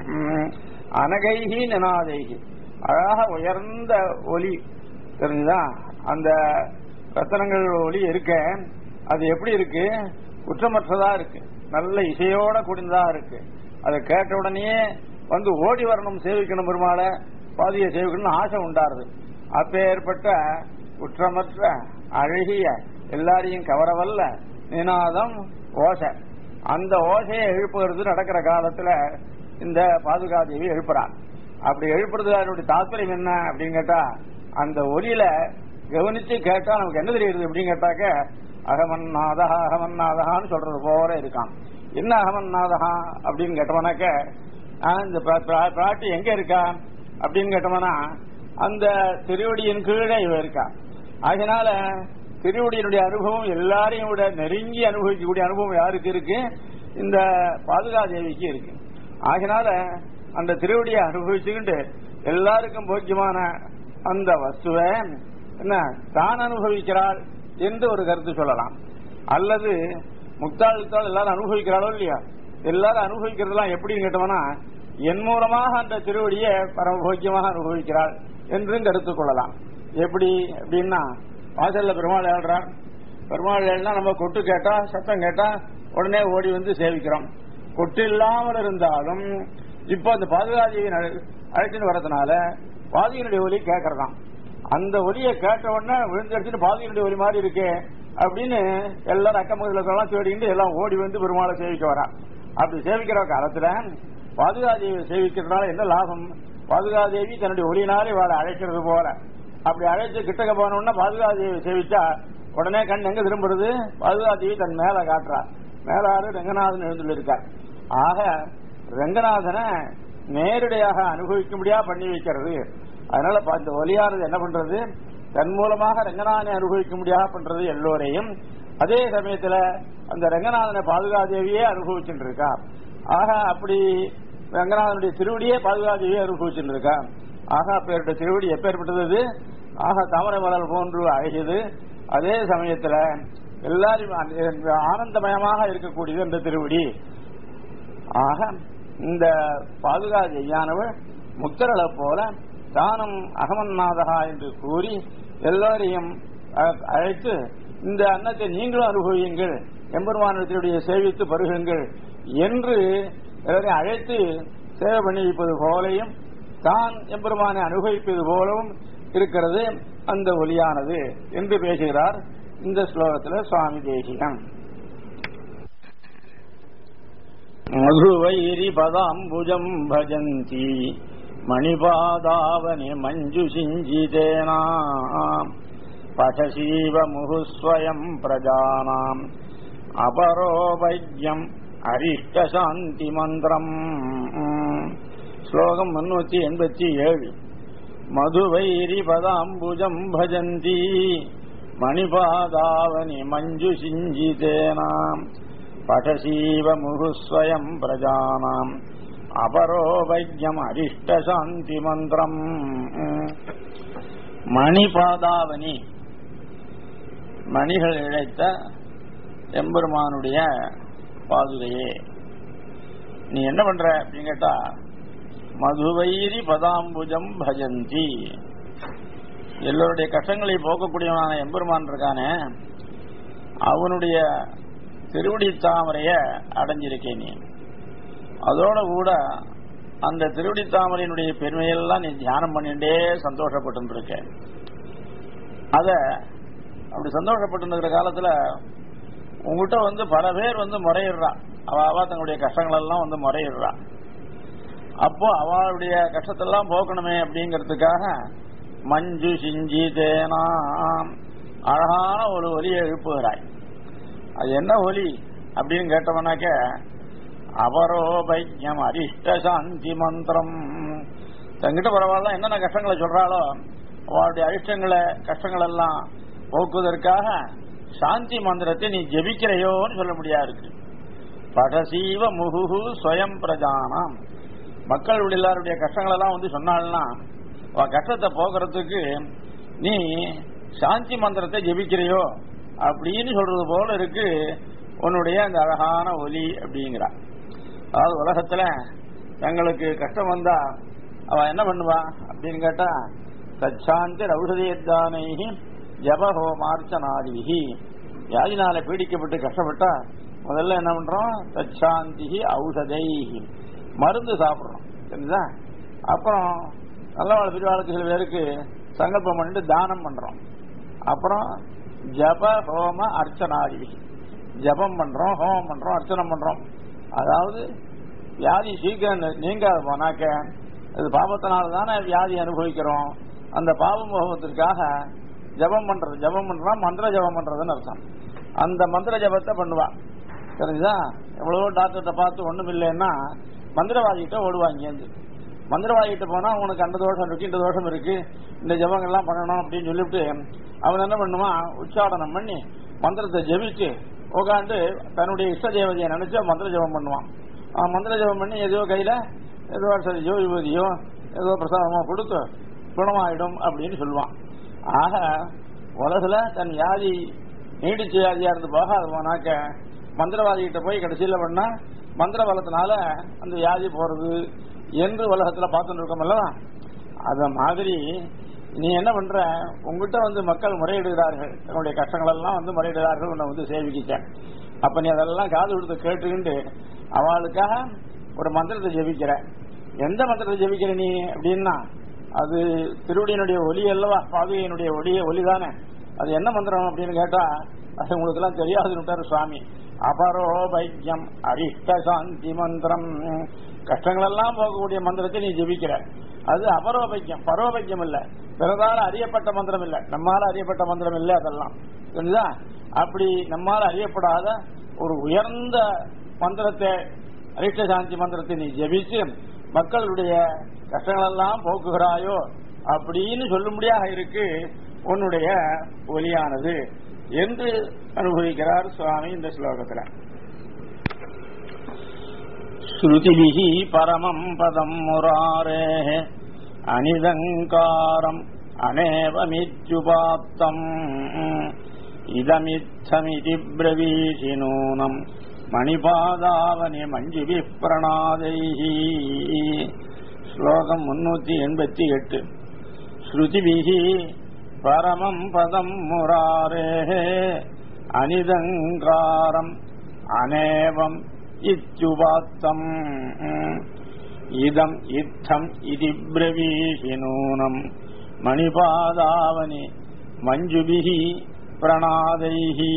அனகைஹி நினாதைஹி அழகாக உயர்ந்த ஒலி தெரிஞ்சுதா அந்த ரத்தனங்கள் ஒலி இருக்க அது எப்படி இருக்கு குற்றமற்றதா இருக்கு நல்ல இசையோட கூடினதா இருக்கு அதை கேட்ட உடனே வந்து ஓடி வரணும் சேவிக்கணும் பெருமாளை பாதியை சேவிக்கணும்னு ஆசை உண்டாருது அப்பேற்பட்ட குற்றமற்ற அழகிய எல்லாரையும் கவரவல்ல நினாதம் ஓசை அந்த ஓசையை எழுப்புகிறது நடக்கிற காலத்துல இந்த பாதுகாதேவி எழுப்புறான் அப்படி எழுப்புறது அதனுடைய தாத்பரியம் என்ன அப்படின்னு கேட்டா அந்த ஒலியில கவனிச்சு கேட்டா நமக்கு என்ன தெரியுது அப்படின்னு கேட்டாக்க அகமன்னாதா அகமன்னாதகான்னு சொல்றது போல இருக்கான் என்ன அகமன்னாதகா அப்படின்னு கேட்டோம்னாக்க இந்த பிராட்டி எங்க இருக்கா அப்படின்னு கேட்டோம்னா அந்த திருவடியின் கீழே இவ இருக்கா அதனால திருவடியினுடைய அனுபவம் எல்லாரையும் விட நெருங்கி அனுபவிக்கக்கூடிய அனுபவம் யாருக்கு இருக்கு இந்த பாதுகாதேவிக்கு இருக்கு ஆகினால அந்த திருவடியை அனுபவிச்சுக்கிட்டு எல்லாருக்கும் போக்கியமான அந்த வஸ்துவை என்ன தான் அனுபவிக்கிறாள் என்று ஒரு கருத்து சொல்லலாம் அல்லது முக்தாளுத்தால் எல்லாரும் அனுபவிக்கிறாளோ இல்லையா எல்லாரும் அனுபவிக்கிறதெல்லாம் எப்படின்னு கேட்டோம்னா என் மூலமாக அந்த திருவடியை பரமபோக்கியமாக அனுபவிக்கிறாள் என்றும் கருத்து கொள்ளலாம் எப்படி அப்படின்னா வாசல்ல பெருமாள் ஏழ்றார் பெருமாள் ஏழ்னா நம்ம கொட்டு கேட்டா சத்தம் கேட்டா உடனே ஓடி வந்து சேவிக்கிறோம் கொட்டு இல்லாமல் இருந்தாலும் இப்போ அந்த பாதுகாதியை அழைச்சிட்டு வர்றதுனால பாதியினுடைய ஒலி கேட்கறதாம் அந்த ஒலியை கேட்ட உடனே விழுந்து அடிச்சுட்டு பாதியினுடைய ஒலி மாதிரி இருக்கே அப்படின்னு எல்லாரும் அக்கம் பக்கத்துல தேடிக்கிட்டு எல்லாம் ஓடி வந்து பெருமாளை சேவிக்க வரா அப்படி சேவிக்கிற காலத்துல பாதுகாதேவியை சேவிக்கிறதுனால என்ன லாபம் பாதுகாதேவி தன்னுடைய ஒளியினாலே இவாளை அழைக்கிறது போல அப்படி அழைச்சு கிட்டக்க போனோம்னா பாதுகாதேவி சேவிச்சா உடனே கண் எங்க திரும்புறது பாதுகாதேவி தன் மேல காட்டுறா மேலாறு ரங்கநாதன் எழுந்துள்ளிருக்கார் ஆக ரங்கநாதனை நேரடியாக அனுபவிக்க முடியா பண்ணி வைக்கிறது அதனால இந்த ஒலியானது என்ன பண்றது தன் மூலமாக ரங்கநாதனை அனுபவிக்க முடியாத பண்றது எல்லோரையும் அதே சமயத்துல அந்த ரங்கநாதனை பாதுகாதேவியே அனுபவிச்சுட்டு இருக்கா ஆக அப்படி ரங்கநாதனுடைய திருவடியே பாதுகாதேவியே அனுபவிச்சுட்டு இருக்கா ஆக அப்பேற்பட்ட திருவடி எப்பேற்பட்டது ஆக தாமரை மலர் போன்று அழகியது அதே சமயத்துல எல்லாரும் ஆனந்தமயமாக இருக்கக்கூடியது அந்த திருவடி ஆக இந்த பாதுகாதேவியானவள் முத்தரளை போல தானும் அகமன்னாதகா என்று கூறி எல்லோரையும் அழைத்து இந்த அன்னத்தை நீங்களும் அனுபவியுங்கள் எம்பெருமானத்தினுடைய சேவித்து பருகுங்கள் என்று எல்லாரையும் அழைத்து சேவை பண்ணி வைப்பது போலையும் தான் எம்பெருமானை அனுபவிப்பது போலவும் இருக்கிறது அந்த ஒலியானது என்று பேசுகிறார் இந்த ஸ்லோகத்தில் சுவாமி தேசிகன் மதுவைரி பதாம்புஜம் பஜந்தி மணிபாதாவனி மஞ்சு சிஞ்சிதேனா பசசீவ முகுஸ்வயம் பிரஜானாம் அபரோபையம் அரிஷ்டசாந்தி மந்திரம் ஸ்லோகம் முன்னூத்தி எண்பத்தி ஏழு மதுவைரி பதாம்புஜம் பஜந்தி மணிபாதாவனி மஞ்சு சிஞ்சிதேனாம் படசீவ முகுஸ்வயம் பிரஜானாம் அபரோபைக்யம் அரிஷ்ட சாந்தி மந்திரம் மணிபாதாவனி மணிகள் இழைத்த எம்பெருமானுடைய பாதுகையே நீ என்ன பண்ற அப்படின்னு கேட்டா மதுவைரி பதாம்புஜம் பஜந்தி எல்லோருடைய கஷ்டங்களை போக்கக்கூடியவனான எம்பெருமான் இருக்கானே அவனுடைய திருவடி தாமரைய அடைஞ்சிருக்கே நீ அதோட கூட அந்த திருவடி தாமரையினுடைய பெருமையெல்லாம் நீ தியானம் பண்ணிட்டே சந்தோஷப்பட்டு இருக்க அத அப்படி சந்தோஷப்பட்டு இருக்கிற காலத்துல உங்ககிட்ட வந்து பல பேர் வந்து முறையிடுறா அவ அவ தங்களுடைய கஷ்டங்கள் எல்லாம் வந்து முறையிடுறா அப்போ அவளுடைய கஷ்டத்தெல்லாம் போக்கணுமே அப்படிங்கிறதுக்காக மஞ்சு சிஞ்சி தேனாம் அழகான ஒரு ஒலியை எழுப்புகிறாய் அது என்ன ஒலி அப்படின்னு கேட்டவனாக்க அபரோபைக்யம் அரிஷ்ட சாந்தி மந்திரம் தங்கிட்ட பரவாயில்ல என்னென்ன கஷ்டங்களை சொல்றாளோ அவளுடைய அரிஷ்டங்களை கஷ்டங்கள் எல்லாம் போக்குவதற்காக சாந்தி மந்திரத்தை நீ ஜெபிக்கிறையோன்னு சொல்ல முடியாது இருக்கு படசீவ முகுகு ஸ்வயம் பிரஜானாம் மக்கள் எல்லாருடைய கஷ்டங்கள் எல்லாம் வந்து சொன்னாள்னா அவன் கஷ்டத்தை போக்குறதுக்கு நீ சாந்தி மந்திரத்தை ஜெபிக்கிறையோ அப்படின்னு சொல்றது போல இருக்கு உன்னுடைய அந்த அழகான ஒலி அப்படிங்கிறா அதாவது உலகத்துல தங்களுக்கு கஷ்டம் வந்தா அவ என்ன பண்ணுவா அப்படின்னு கேட்டா தச்சாந்தி ரௌஷதியத்தானை ஜபஹோமார்ச்சனாதிகி வியாதினால பீடிக்கப்பட்டு கஷ்டப்பட்டா முதல்ல என்ன பண்றோம் தச்சாந்தி ஔஷதை மருந்து சாப்பிடுறோம் தெரியுதா அப்புறம் நல்லவாழ் பிரிவாளுக்கு சில பேருக்கு சங்கல்பம் பண்ணிட்டு தானம் பண்றோம் அப்புறம் ஜப ஹோம அர்ச்சனாதி ஜபம் பண்றோம் ஹோமம் பண்றோம் அர்ச்சனை பண்றோம் அதாவது வியாதி சீக்கிரம் நீங்காத போனாக்க அது பாபத்தினால தானே வியாதி அனுபவிக்கிறோம் அந்த பாவம் போகத்திற்காக ஜபம் பண்றது ஜபம் பண்றா மந்திர ஜபம் பண்றதுன்னு அர்த்தம் அந்த மந்திர ஜபத்தை பண்ணுவா தெரிஞ்சுதா எவ்வளவோ டாக்டர்கிட்ட பார்த்து ஒண்ணும் இல்லைன்னா மந்திரவாதிகிட்ட ஓடுவாங்க இங்கேருந்து மந்திரவாதிகிட்ட போனா உனக்கு அந்த தோஷம் இருக்கு இந்த தோஷம் இருக்கு இந்த ஜபங்கள்லாம் பண்ணணும் அப்படின்னு சொல்லிவிட்டு அவன் என்ன பண்ணுவான் உச்சாடனம் பண்ணி மந்திரத்தை ஜெபிச்சு உட்காந்து தன்னுடைய இஷ்ட தேவதையை நினைச்சு மந்திர ஜபம் பண்ணுவான் அவன் மந்திர ஜபம் பண்ணி ஏதோ கையில ஏதோ சரியோ விபூதியோ ஏதோ பிரசாதமோ கொடுத்து குணமாயிடும் அப்படின்னு சொல்லுவான் ஆக உலகில தன் வியாதி நீடிச்ச வியாதியா இருந்து போகாது போனாக்க மந்திரவாதிகிட்ட போய் கடைசியில பண்ணா மந்திர பலத்தினால அந்த வியாதி போறது என்று உலகத்துல பார்த்துட்டு இருக்கோம் அல்லவா அத மாதிரி நீ என்ன பண்ற உங்ககிட்ட வந்து மக்கள் முறையிடுகிறார்கள் தன்னுடைய கஷ்டங்கள் எல்லாம் வந்து முறையிடுகிறார்கள் உன்னை வந்து சேவிக்கிட்டேன் அப்ப நீ அதெல்லாம் காது கொடுத்து கேட்டுக்கிட்டு அவளுக்காக ஒரு மந்திரத்தை ஜெபிக்கிற எந்த மந்திரத்தை ஜெபிக்கிற நீ அப்படின்னா அது திருவடியினுடைய ஒலி அல்லவா பாதுகையினுடைய ஒளிய ஒலி தானே அது என்ன மந்திரம் அப்படின்னு கேட்டா அது உங்களுக்கு எல்லாம் தெரியாதுன்னு சுவாமி அபரோபைக்கியம் அரிஷ்ட சாந்தி மந்திரம் கஷ்டங்கள் எல்லாம் போகக்கூடிய மந்திரத்தை நீ ஜெபிக்கிற அது அபரோபைக்கியம் பரோபைக்கியம் இல்ல பிறதால அறியப்பட்ட மந்திரம் இல்ல நம்மால அறியப்பட்ட மந்திரம் இல்ல அதெல்லாம் புரிஞ்சுதா அப்படி நம்மால அறியப்படாத ஒரு உயர்ந்த மந்திரத்தை அரிஷ்ட சாந்தி மந்திரத்தை நீ ஜெபிச்சு மக்களுடைய கஷ்டங்கள் எல்லாம் போக்குகிறாயோ அப்படின்னு சொல்லும்படியாக இருக்கு உன்னுடைய ஒலியானது என்று அனுபவிக்கிறார் சுவாமி இந்த ஸ்லோகத்தில் ஸ்ருதிபிஹி பரமம் பதம் முராரே அனிதங்காரம் அனேவமித்யுபாத்தம் இதமித்தமிதி பிரவீஷி நூனம் மணிபாதாவனி மஞ்சுபி பிரணாதைஹி ஸ்லோகம் முன்னூத்தி எண்பத்தி எட்டு ஸ்ருதிபிஹி பரமம் பதம் முராரே அனிதங்காரம் அனேவம் இத்யுபாத்தம் இதம் இத்தம் இதி பிரவீஷி நூனம் மணிபாதாவனி மஞ்சுபிஹி பிரணாதைஹி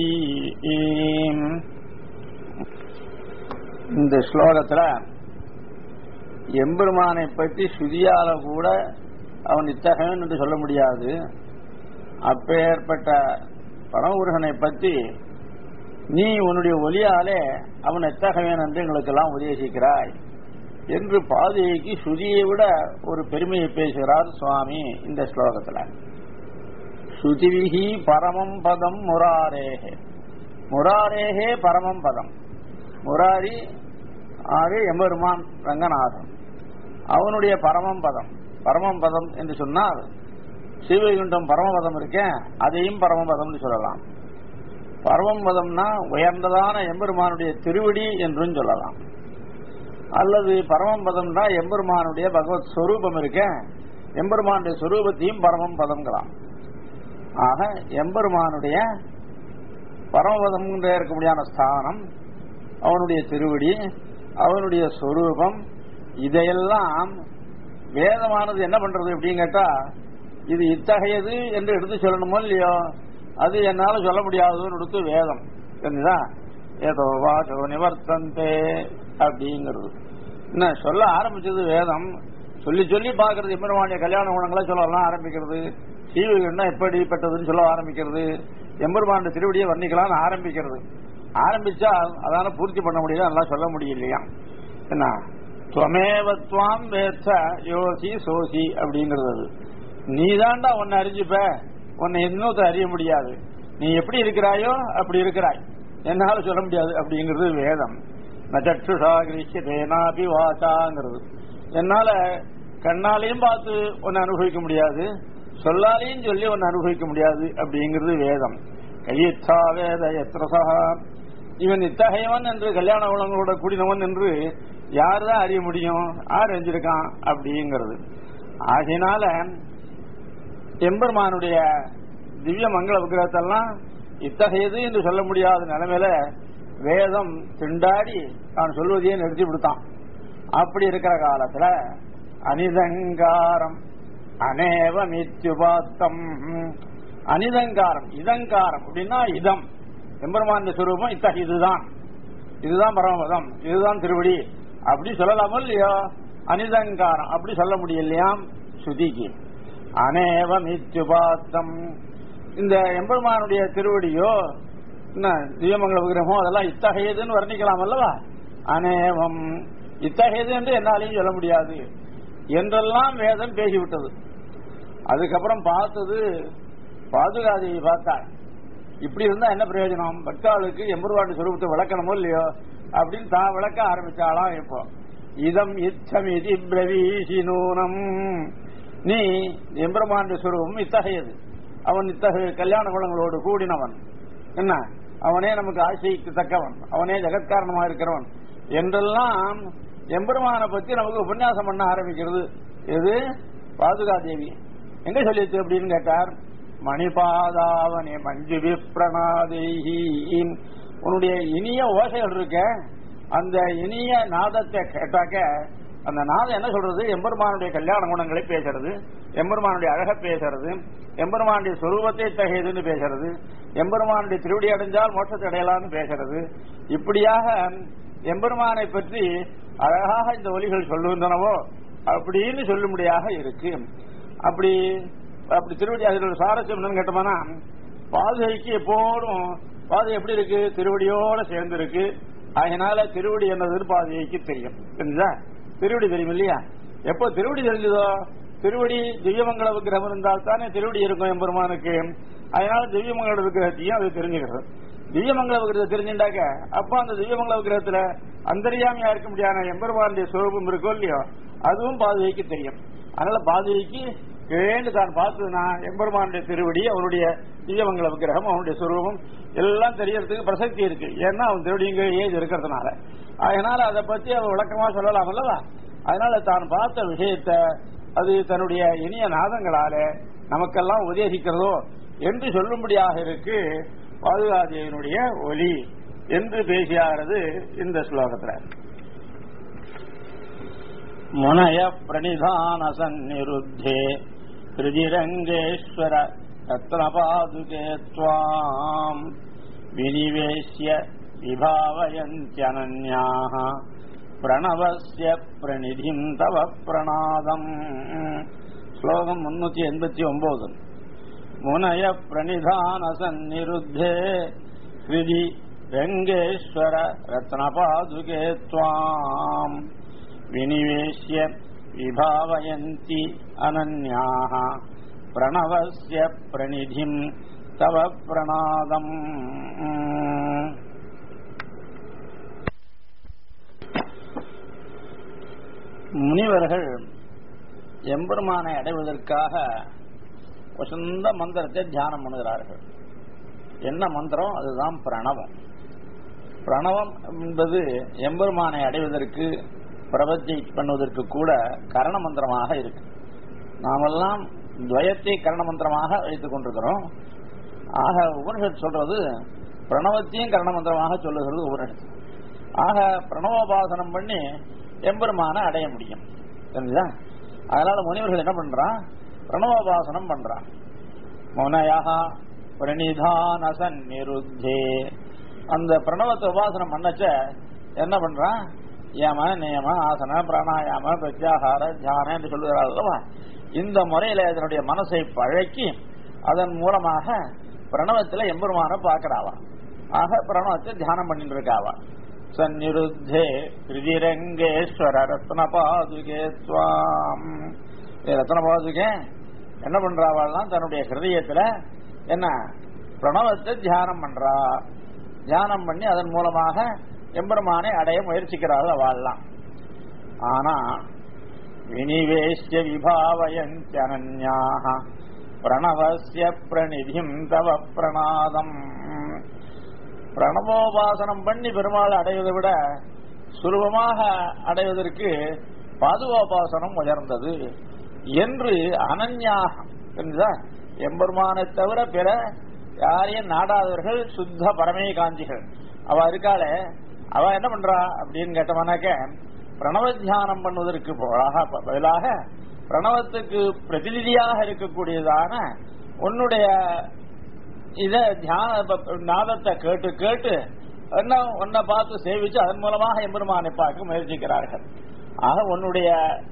இந்த ஸ்லோகத்துல எம்பெருமானை பற்றி ஸ்ருதியால கூட அவன் இத்தகவன் என்று சொல்ல முடியாது அப்பேற்பட்ட பரமபுருஷனை பற்றி நீ உன்னுடைய ஒலியாலே அவன் எத்தகவன் என்று எங்களுக்கெல்லாம் உபதேசிக்கிறாய் என்று பாதைக்கு ஸ்ருதியை விட ஒரு பெருமையை பேசுகிறார் சுவாமி இந்த ஸ்லோகத்தில் ஸ்ருதிவிஹி பரமம் பதம் முராரேஹே முராரேஹே பரமம் பதம் முராரி ஆறு எம்பெருமான் ரங்கநாதன் அவனுடைய பரமம் பதம் பரமம் பதம் என்று சொன்னால் சிவகுண்டம் பரமபதம் இருக்கேன் அதையும் பரமபதம்னு சொல்லலாம் பரமபதம்னா உயர்ந்ததான எம்பெருமானுடைய திருவடி என்றும் சொல்லலாம் அல்லது பரமபதம்னா எம்பெருமானுடைய பகவத் ஸ்வரூபம் இருக்கேன் எம்பெருமானுடைய ஸ்வரூபத்தையும் பரமம் பதம்ங்களாம் ஆக எம்பெருமானுடைய பரமபதம் இருக்கக்கூடியான ஸ்தானம் அவனுடைய திருவடி அவனுடைய சொரூபம் இதையெல்லாம் வேதமானது என்ன பண்றது அப்படின்னு கேட்டா இது இத்தகையது என்று எடுத்து சொல்லணுமோ இல்லையோ அது என்னால சொல்ல முடியாதுன்னு எடுத்து வேதம் தெரிஞ்சுதா ஏதோ வாசோ நிவர்த்தந்தே அப்படிங்கிறது என்ன சொல்ல ஆரம்பிச்சது வேதம் சொல்லி சொல்லி பாக்குறது எம்பெருமானிய கல்யாண குணங்களை சொல்லலாம் ஆரம்பிக்கிறது சீவகன்னா எப்படிப்பட்டதுன்னு சொல்ல ஆரம்பிக்கிறது எம்பெருமானுடைய திருவடியை வர்ணிக்கலாம்னு ஆரம்பிக்கிறது ஆரம்பிச்சா அதால பூர்த்தி பண்ண முடியல நல்லா சொல்ல முடியலையா என்ன துவமேவத்வாம் வேத்த யோசி சோசி அப்படிங்கிறது அது நீ தாண்டா உன்னை அறிஞ்சுப்ப உன்னை இன்னொருத்த அறிய முடியாது நீ எப்படி இருக்கிறாயோ அப்படி இருக்கிறாய் என்னால சொல்ல முடியாது அப்படிங்கிறது வேதம் நச்சுஷா கிரீஷேனாபி வாசாங்கிறது என்னால கண்ணாலையும் பார்த்து உன்னை அனுபவிக்க முடியாது சொல்லாலையும் சொல்லி உன்னை அனுபவிக்க முடியாது அப்படிங்கிறது வேதம் கையிச்சா வேத எத்திரசா இவன் இத்தகையவன் என்று கல்யாண குணங்களோட கூடினவன் என்று யார் தான் அறிய முடியும் யார் அறிஞ்சிருக்கான் அப்படிங்கிறது ஆகினால எம்பெருமானுடைய திவ்ய மங்கள விக்கிரகத்தெல்லாம் இத்தகையது என்று சொல்ல முடியாத நிலைமையில வேதம் திண்டாடி தான் சொல்வதையே நிறுத்தி விடுத்தான் அப்படி இருக்கிற காலத்துல அனிதங்காரம் அநேவமித்யுபாத்தம் அனிதங்காரம் இதங்காரம் அப்படின்னா இதம் எம்பெருமான சுரூபம் இத்தகைய இதுதான் இதுதான் பரமபதம் இதுதான் திருவடி அப்படி சொல்லலாமோ இல்லையோ அனிதங்காரம் அப்படி சொல்ல முடியலையாம் ஸ்ருதிக்கு அநேவமித்யுபாத்தம் இந்த எம்பெருமானுடைய திருவடியோ என்ன திவ்யமங்கல விக்கிரகமோ அதெல்லாம் இத்தகையதுன்னு வர்ணிக்கலாம் அல்லவா அநேவம் இத்தகையது என்று என்னாலையும் சொல்ல முடியாது என்றெல்லாம் வேதம் பேசிவிட்டது அதுக்கப்புறம் பார்த்தது பாதுகாதியை பார்த்தா இப்படி இருந்தா என்ன பிரயோஜனம் பக்தாளுக்கு எம்பருவாட்டு சுரூபத்தை விளக்கணுமோ இல்லையோ அப்படின்னு தான் விளக்க ஆரம்பிச்சாலாம் இப்போ இதம் இச்சமிதி பிரவீசி நூனம் நீ எம்பெருமானுடைய சுரூபம் இத்தகையது அவன் இத்தகைய கல்யாண குணங்களோடு கூடினவன் என்ன அவனே நமக்கு ஆசைக்கு தக்கவன் அவனே ஜெகத்காரணமா இருக்கிறவன் என்றெல்லாம் எம்பெருமானை பத்தி நமக்கு உபன்யாசம் பண்ண ஆரம்பிக்கிறது எது பாதுகா தேவி எங்க சொல்லிச்சு அப்படின்னு கேட்டார் மணிபாதாவனே மஞ்சு விப்ரணாதேகி உன்னுடைய இனிய ஓசைகள் இருக்க அந்த இனிய நாதத்தை கேட்டாக்க அந்த நாதம் என்ன சொல்றது எம்பெருமானுடைய கல்யாண குணங்களை பேசுறது எம்பெருமானுடைய அழக பேசுறது எம்பெருமானுடைய சொரூபத்தை தகையதுன்னு பேசுறது எம்பெருமானுடைய திருவடி அடைஞ்சால் மோட்சத்தை அடையலாம்னு பேசுறது இப்படியாக எம்பெருமானை பற்றி அழகாக இந்த ஒலிகள் சொல்லுகின்றனவோ அப்படின்னு சொல்லும்படியாக இருக்கு அப்படி அப்படி திருவடி அதில் ஒரு சாரஸ்யம் என்னன்னு கேட்டோம்னா பாதுகைக்கு எப்போதும் பாதை எப்படி இருக்கு திருவடியோட சேர்ந்து இருக்கு அதனால திருவடி என்னதுன்னு பாதுகைக்கு தெரியும் தெரிஞ்சா திருவடி தெரியும் இல்லையா எப்போ திருவடி தெரிஞ்சதோ திருவடி திவ்யமங்கல விக்கிரகம் இருந்தால் தானே திருவடி இருக்கும் எம்பெருமானுக்கு அதனால திவ்யமங்கல விக்கிரகத்தையும் அது தெரிஞ்சுக்கிறது திவ்யமங்கல விக்கிரகத்தை தெரிஞ்சுட்டாக்க அப்ப அந்த திவ்யமங்கல விக்கிரகத்துல அந்தரியாமையா இருக்க முடியாத எம்பெருமானுடைய சுரூபம் இருக்கோ இல்லையோ அதுவும் பாதுகைக்கு தெரியும் அதனால பாதுகைக்கு கேண்டு தான் பார்த்ததுனா எம்பெருமானுடைய திருவடி அவருடைய திவ்யமங்கல விக்கிரகம் அவனுடைய சுரூபம் எல்லாம் தெரியறதுக்கு பிரசக்தி இருக்கு ஏன்னா அவன் திருவடி இங்க ஏஜ் இருக்கிறதுனால அதனால அதை பத்தி அவன் விளக்கமா சொல்லலாம் அல்லவா அதனால தான் பார்த்த விஷயத்த அது தன்னுடைய இனிய நாதங்களால நமக்கெல்லாம் உபதேசிக்கிறதோ என்று சொல்லும்படியாக இருக்கு பாதுகாதேவனுடைய ஒலி என்று பேசியாகிறது இந்த ஸ்லோகத்துல முனய பிரணிதான சந்நிருத்தே திருதிரங்கேஸ்வர ரத்னபாதுகே त्वाम् வினிவேஷ்ய விபாவயந்தியனன்யாः பிரணவசிய பிரணிதிம் தவ பிரணாதம் ஸ்லோகம் முன்னூத்தி எண்பத்தி ஒன்பது முனய பிரணிதான சந்நிருத்தே ஹிருதி ரங்கேஸ்வர ரத்னபாதுகே त्वाम् வினிவேஷ்ய விபாவயந்தி அனன்யாः பிரணவசிய பிரணிதிம் தவ பிரணாதம் முனிவர்கள் எம்பெருமானை அடைவதற்காக வசந்த மந்திரத்தை தியானம் பண்ணுகிறார்கள் என்ன மந்திரம் அதுதான் பிரணவம் பிரணவம் என்பது எம்பெருமானை அடைவதற்கு பிரபத்தி பண்ணுவதற்கு கூட கரண மந்திரமாக இருக்கு நாமெல்லாம் துவயத்தை கரண மந்திரமாக வைத்துக் கொண்டிருக்கிறோம் ஆக உபனிஷத் சொல்றது பிரணவத்தையும் கரண மந்திரமாக சொல்லுகிறது உபனிஷத் ஆக பிரணவோபாசனம் பண்ணி எம்பெருமான அடைய முடியும் தெரிஞ்சுதா அதனால முனிவர்கள் என்ன பண்றான் பிரணவோபாசனம் பண்றான் முனையா பிரணிதான சந்நிருத்தே அந்த பிரணவத்தை உபாசனம் பண்ணச்ச என்ன பண்றான் யம நியம ஆசன பிராணாயாம பிரத்யாகார தியான என்று சொல்லுகிறார் அல்லவா இந்த முறையில இதனுடைய மனசை பழக்கி அதன் மூலமாக பிரணவத்துல எம்பெருமான பாக்குறாவா ஆக பிரணவத்தை தியானம் பண்ணிட்டு இருக்காவா சந்நிருத்தே திரிரங்கேஸ்வர ரத்ன பாதுகே சுவாம் ரத்ன பாதுகே என்ன பண்றாவாள்லாம் தன்னுடைய ஹிருதயத்துல என்ன பிரணவத்தை தியானம் பண்றா தியானம் பண்ணி அதன் மூலமாக எம்பெருமானை அடைய முயற்சிக்கிறார்கள் அவள்லாம் ஆனா வினிவேஷ்ய விபாவயஞ்சனன்யாக பிரணவசிய பிரணிதிம் தவ பிரணாதம் பிரணவோபாசனம் பண்ணி பெருமாள் அடைவதை விட சுலபமாக அடைவதற்கு பாதுகாப்பாசனம் உயர்ந்தது என்று அனன்யாகம் தெரிஞ்சதா எம்பெருமானை தவிர பிற யாரையும் நாடாதவர்கள் சுத்த பரமே காஞ்சிகள் அவ இருக்காளே அவ என்ன பண்றா அப்படின்னு கேட்டவனாக்க பிரணவ தியானம் பண்ணுவதற்கு பதிலாக பிரணவத்துக்கு பிரதிநிதியாக இருக்கக்கூடியதான உன்னுடைய இத தியான நாதத்தை கேட்டு கேட்டு என்ன உன்னை பார்த்து சேவிச்சு அதன் மூலமாக எம்பெருமானை பார்க்க முயற்சிக்கிறார்கள் ஆக உன்னுடைய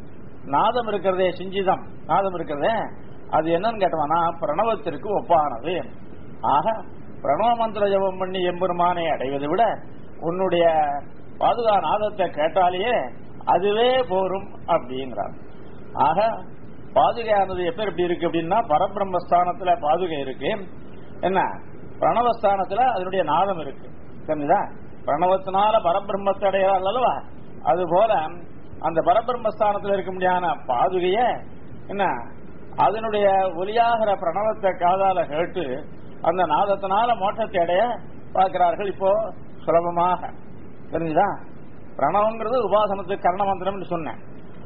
நாதம் இருக்கிறதே சிஞ்சிதம் நாதம் இருக்கிறதே அது என்னன்னு கேட்டவனா பிரணவத்திற்கு ஒப்பானது ஆக பிரணவ மந்திர ஜபம் பண்ணி எம்பெருமானை அடைவதை விட உன்னுடைய பாதுகா நாதத்தை கேட்டாலேயே அதுவே போரும் அப்படிங்கிறார் ஆக பாதுகையானது எப்ப எப்படி இருக்கு அப்படின்னா பரபிரம்மஸ்தானத்துல பாதுகை இருக்கு என்ன பிரணவஸ்தானத்துல அதனுடைய நாதம் இருக்கு தெரிஞ்சுதா பிரணவத்தினால பரபிரம்மத்தை அடைகிறாள் அல்லவா அது போல அந்த பரபிரம்மஸ்தானத்தில் இருக்க முடியாத பாதுகைய என்ன அதனுடைய ஒலியாகிற பிரணவத்தை காதால கேட்டு அந்த நாதத்தினால மோட்சத்தை அடைய பார்க்கிறார்கள் இப்போ சுலபமாக தெரிஞ்சுதா பிரணவங்கிறது உபாசனத்துக்கு கரண மந்திரம் சொன்னேன்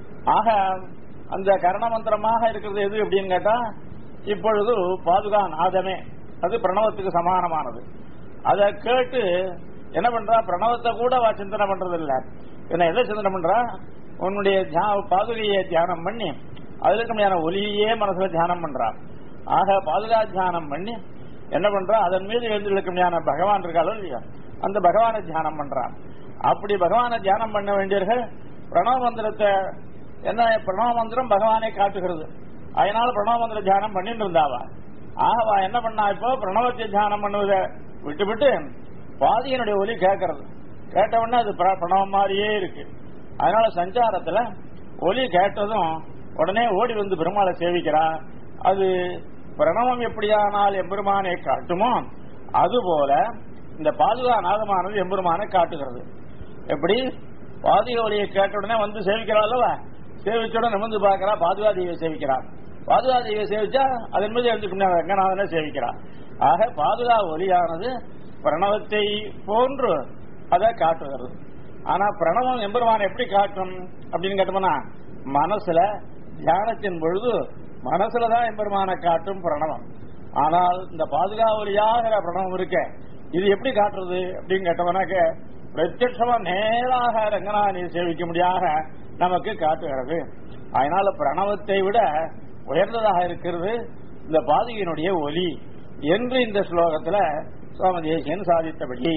ஆக அந்த கரண மந்திரமாக இருக்கிறது எது அப்படின்னு கேட்டா இப்பொழுது பாதுகா நாதமே அது பிரணவத்துக்கு சமானமானது அதை கேட்டு என்ன பண்றா பிரணவத்தை கூட வா சிந்தனை பண்றது இல்ல என்ன எதை சிந்தனை பண்றா உன்னுடைய பாதுகையை தியானம் பண்ணி அதுல இருக்க ஒலியே மனசுல தியானம் பண்றா ஆக பாதுகா தியானம் பண்ணி என்ன பண்றா அதன் மீது எழுந்திருக்க பகவான் இருக்காளோ இல்லையா அந்த பகவானை தியானம் பண்றான் அப்படி பகவானை தியானம் பண்ண வேண்டியவர்கள் பிரணவ மந்திரத்தை என்ன பிரணவ மந்திரம் பகவானை காட்டுகிறது அதனால பிரணவ மந்திர தியானம் பண்ணிட்டு இருந்தாவா ஆகவா என்ன பண்ணா இப்போ பிரணவத்தை தியானம் பண்ணுவதை விட்டு விட்டு பாதியனுடைய ஒலி கேட்கறது கேட்ட உடனே அது பிரணவம் மாதிரியே இருக்கு அதனால சஞ்சாரத்துல ஒலி கேட்டதும் உடனே ஓடி வந்து பெருமாளை சேவிக்கிறா அது பிரணவம் எப்படியானால் எம்பெருமானை காட்டுமோ அதுபோல இந்த பாதுகா நாதமானது எம்பெருமானை காட்டுகிறது எப்படி பாதுகா ஒலியை கேட்ட உடனே வந்து சேவிக்கிறா அல்லவா சேவிச்ச உடனே நிமிந்து பார்க்கிறா பாதுகா தேவியை சேவிக்கிறா பாதுகா தேவியை சேவிச்சா அதன் மீது எழுந்துக்கு ரங்கநாதனை சேவிக்கிறா ஆக பாதுகா ஒலியானது பிரணவத்தை போன்று அதை காட்டுகிறது ஆனா பிரணவம் எம்பெருமான் எப்படி காட்டும் அப்படின்னு கேட்டோம்னா மனசுல தியானத்தின் பொழுது மனசுலதான் எம்பெருமான காட்டும் பிரணவம் ஆனால் இந்த பாதுகாவலியாகிற பிரணவம் இருக்க இது எப்படி காட்டுறது அப்படின்னு கேட்டவனாக்க பிரத்யட்சமா நேராக ரங்கநாதனை சேவிக்க முடியாத நமக்கு காட்டுகிறது அதனால பிரணவத்தை விட உயர்ந்ததாக இருக்கிறது இந்த பாதுகையினுடைய ஒலி என்று இந்த ஸ்லோகத்துல சுவாமி தேசியன் சாதித்தபடி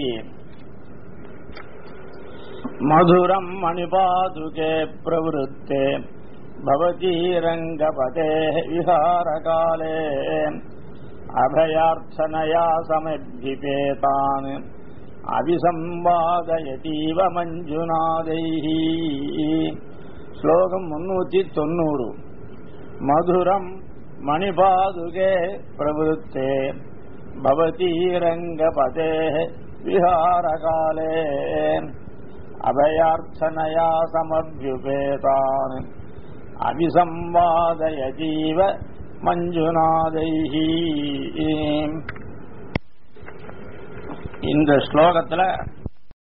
மதுரம் மணிபாதுகே பிரவருத்தே भवती रङ्गपतेः विहारकाले अभयार्थनया समभ्युपेतान् அபிசம்பாதயதீவ மஞ்சுநாதைஹி ஸ்லோகம் முன்னூத்தி தொண்ணூறு மதுரம் மணிபாதுகே பிரவருத்தே பவதீரங்கபதே விஹாரகாலே அபயார்ச்சனையா சமபியுபேதான் அபிசம்வாதய ஜீவ மஞ்சுநாதைஹி இந்த ஸ்லோகத்துல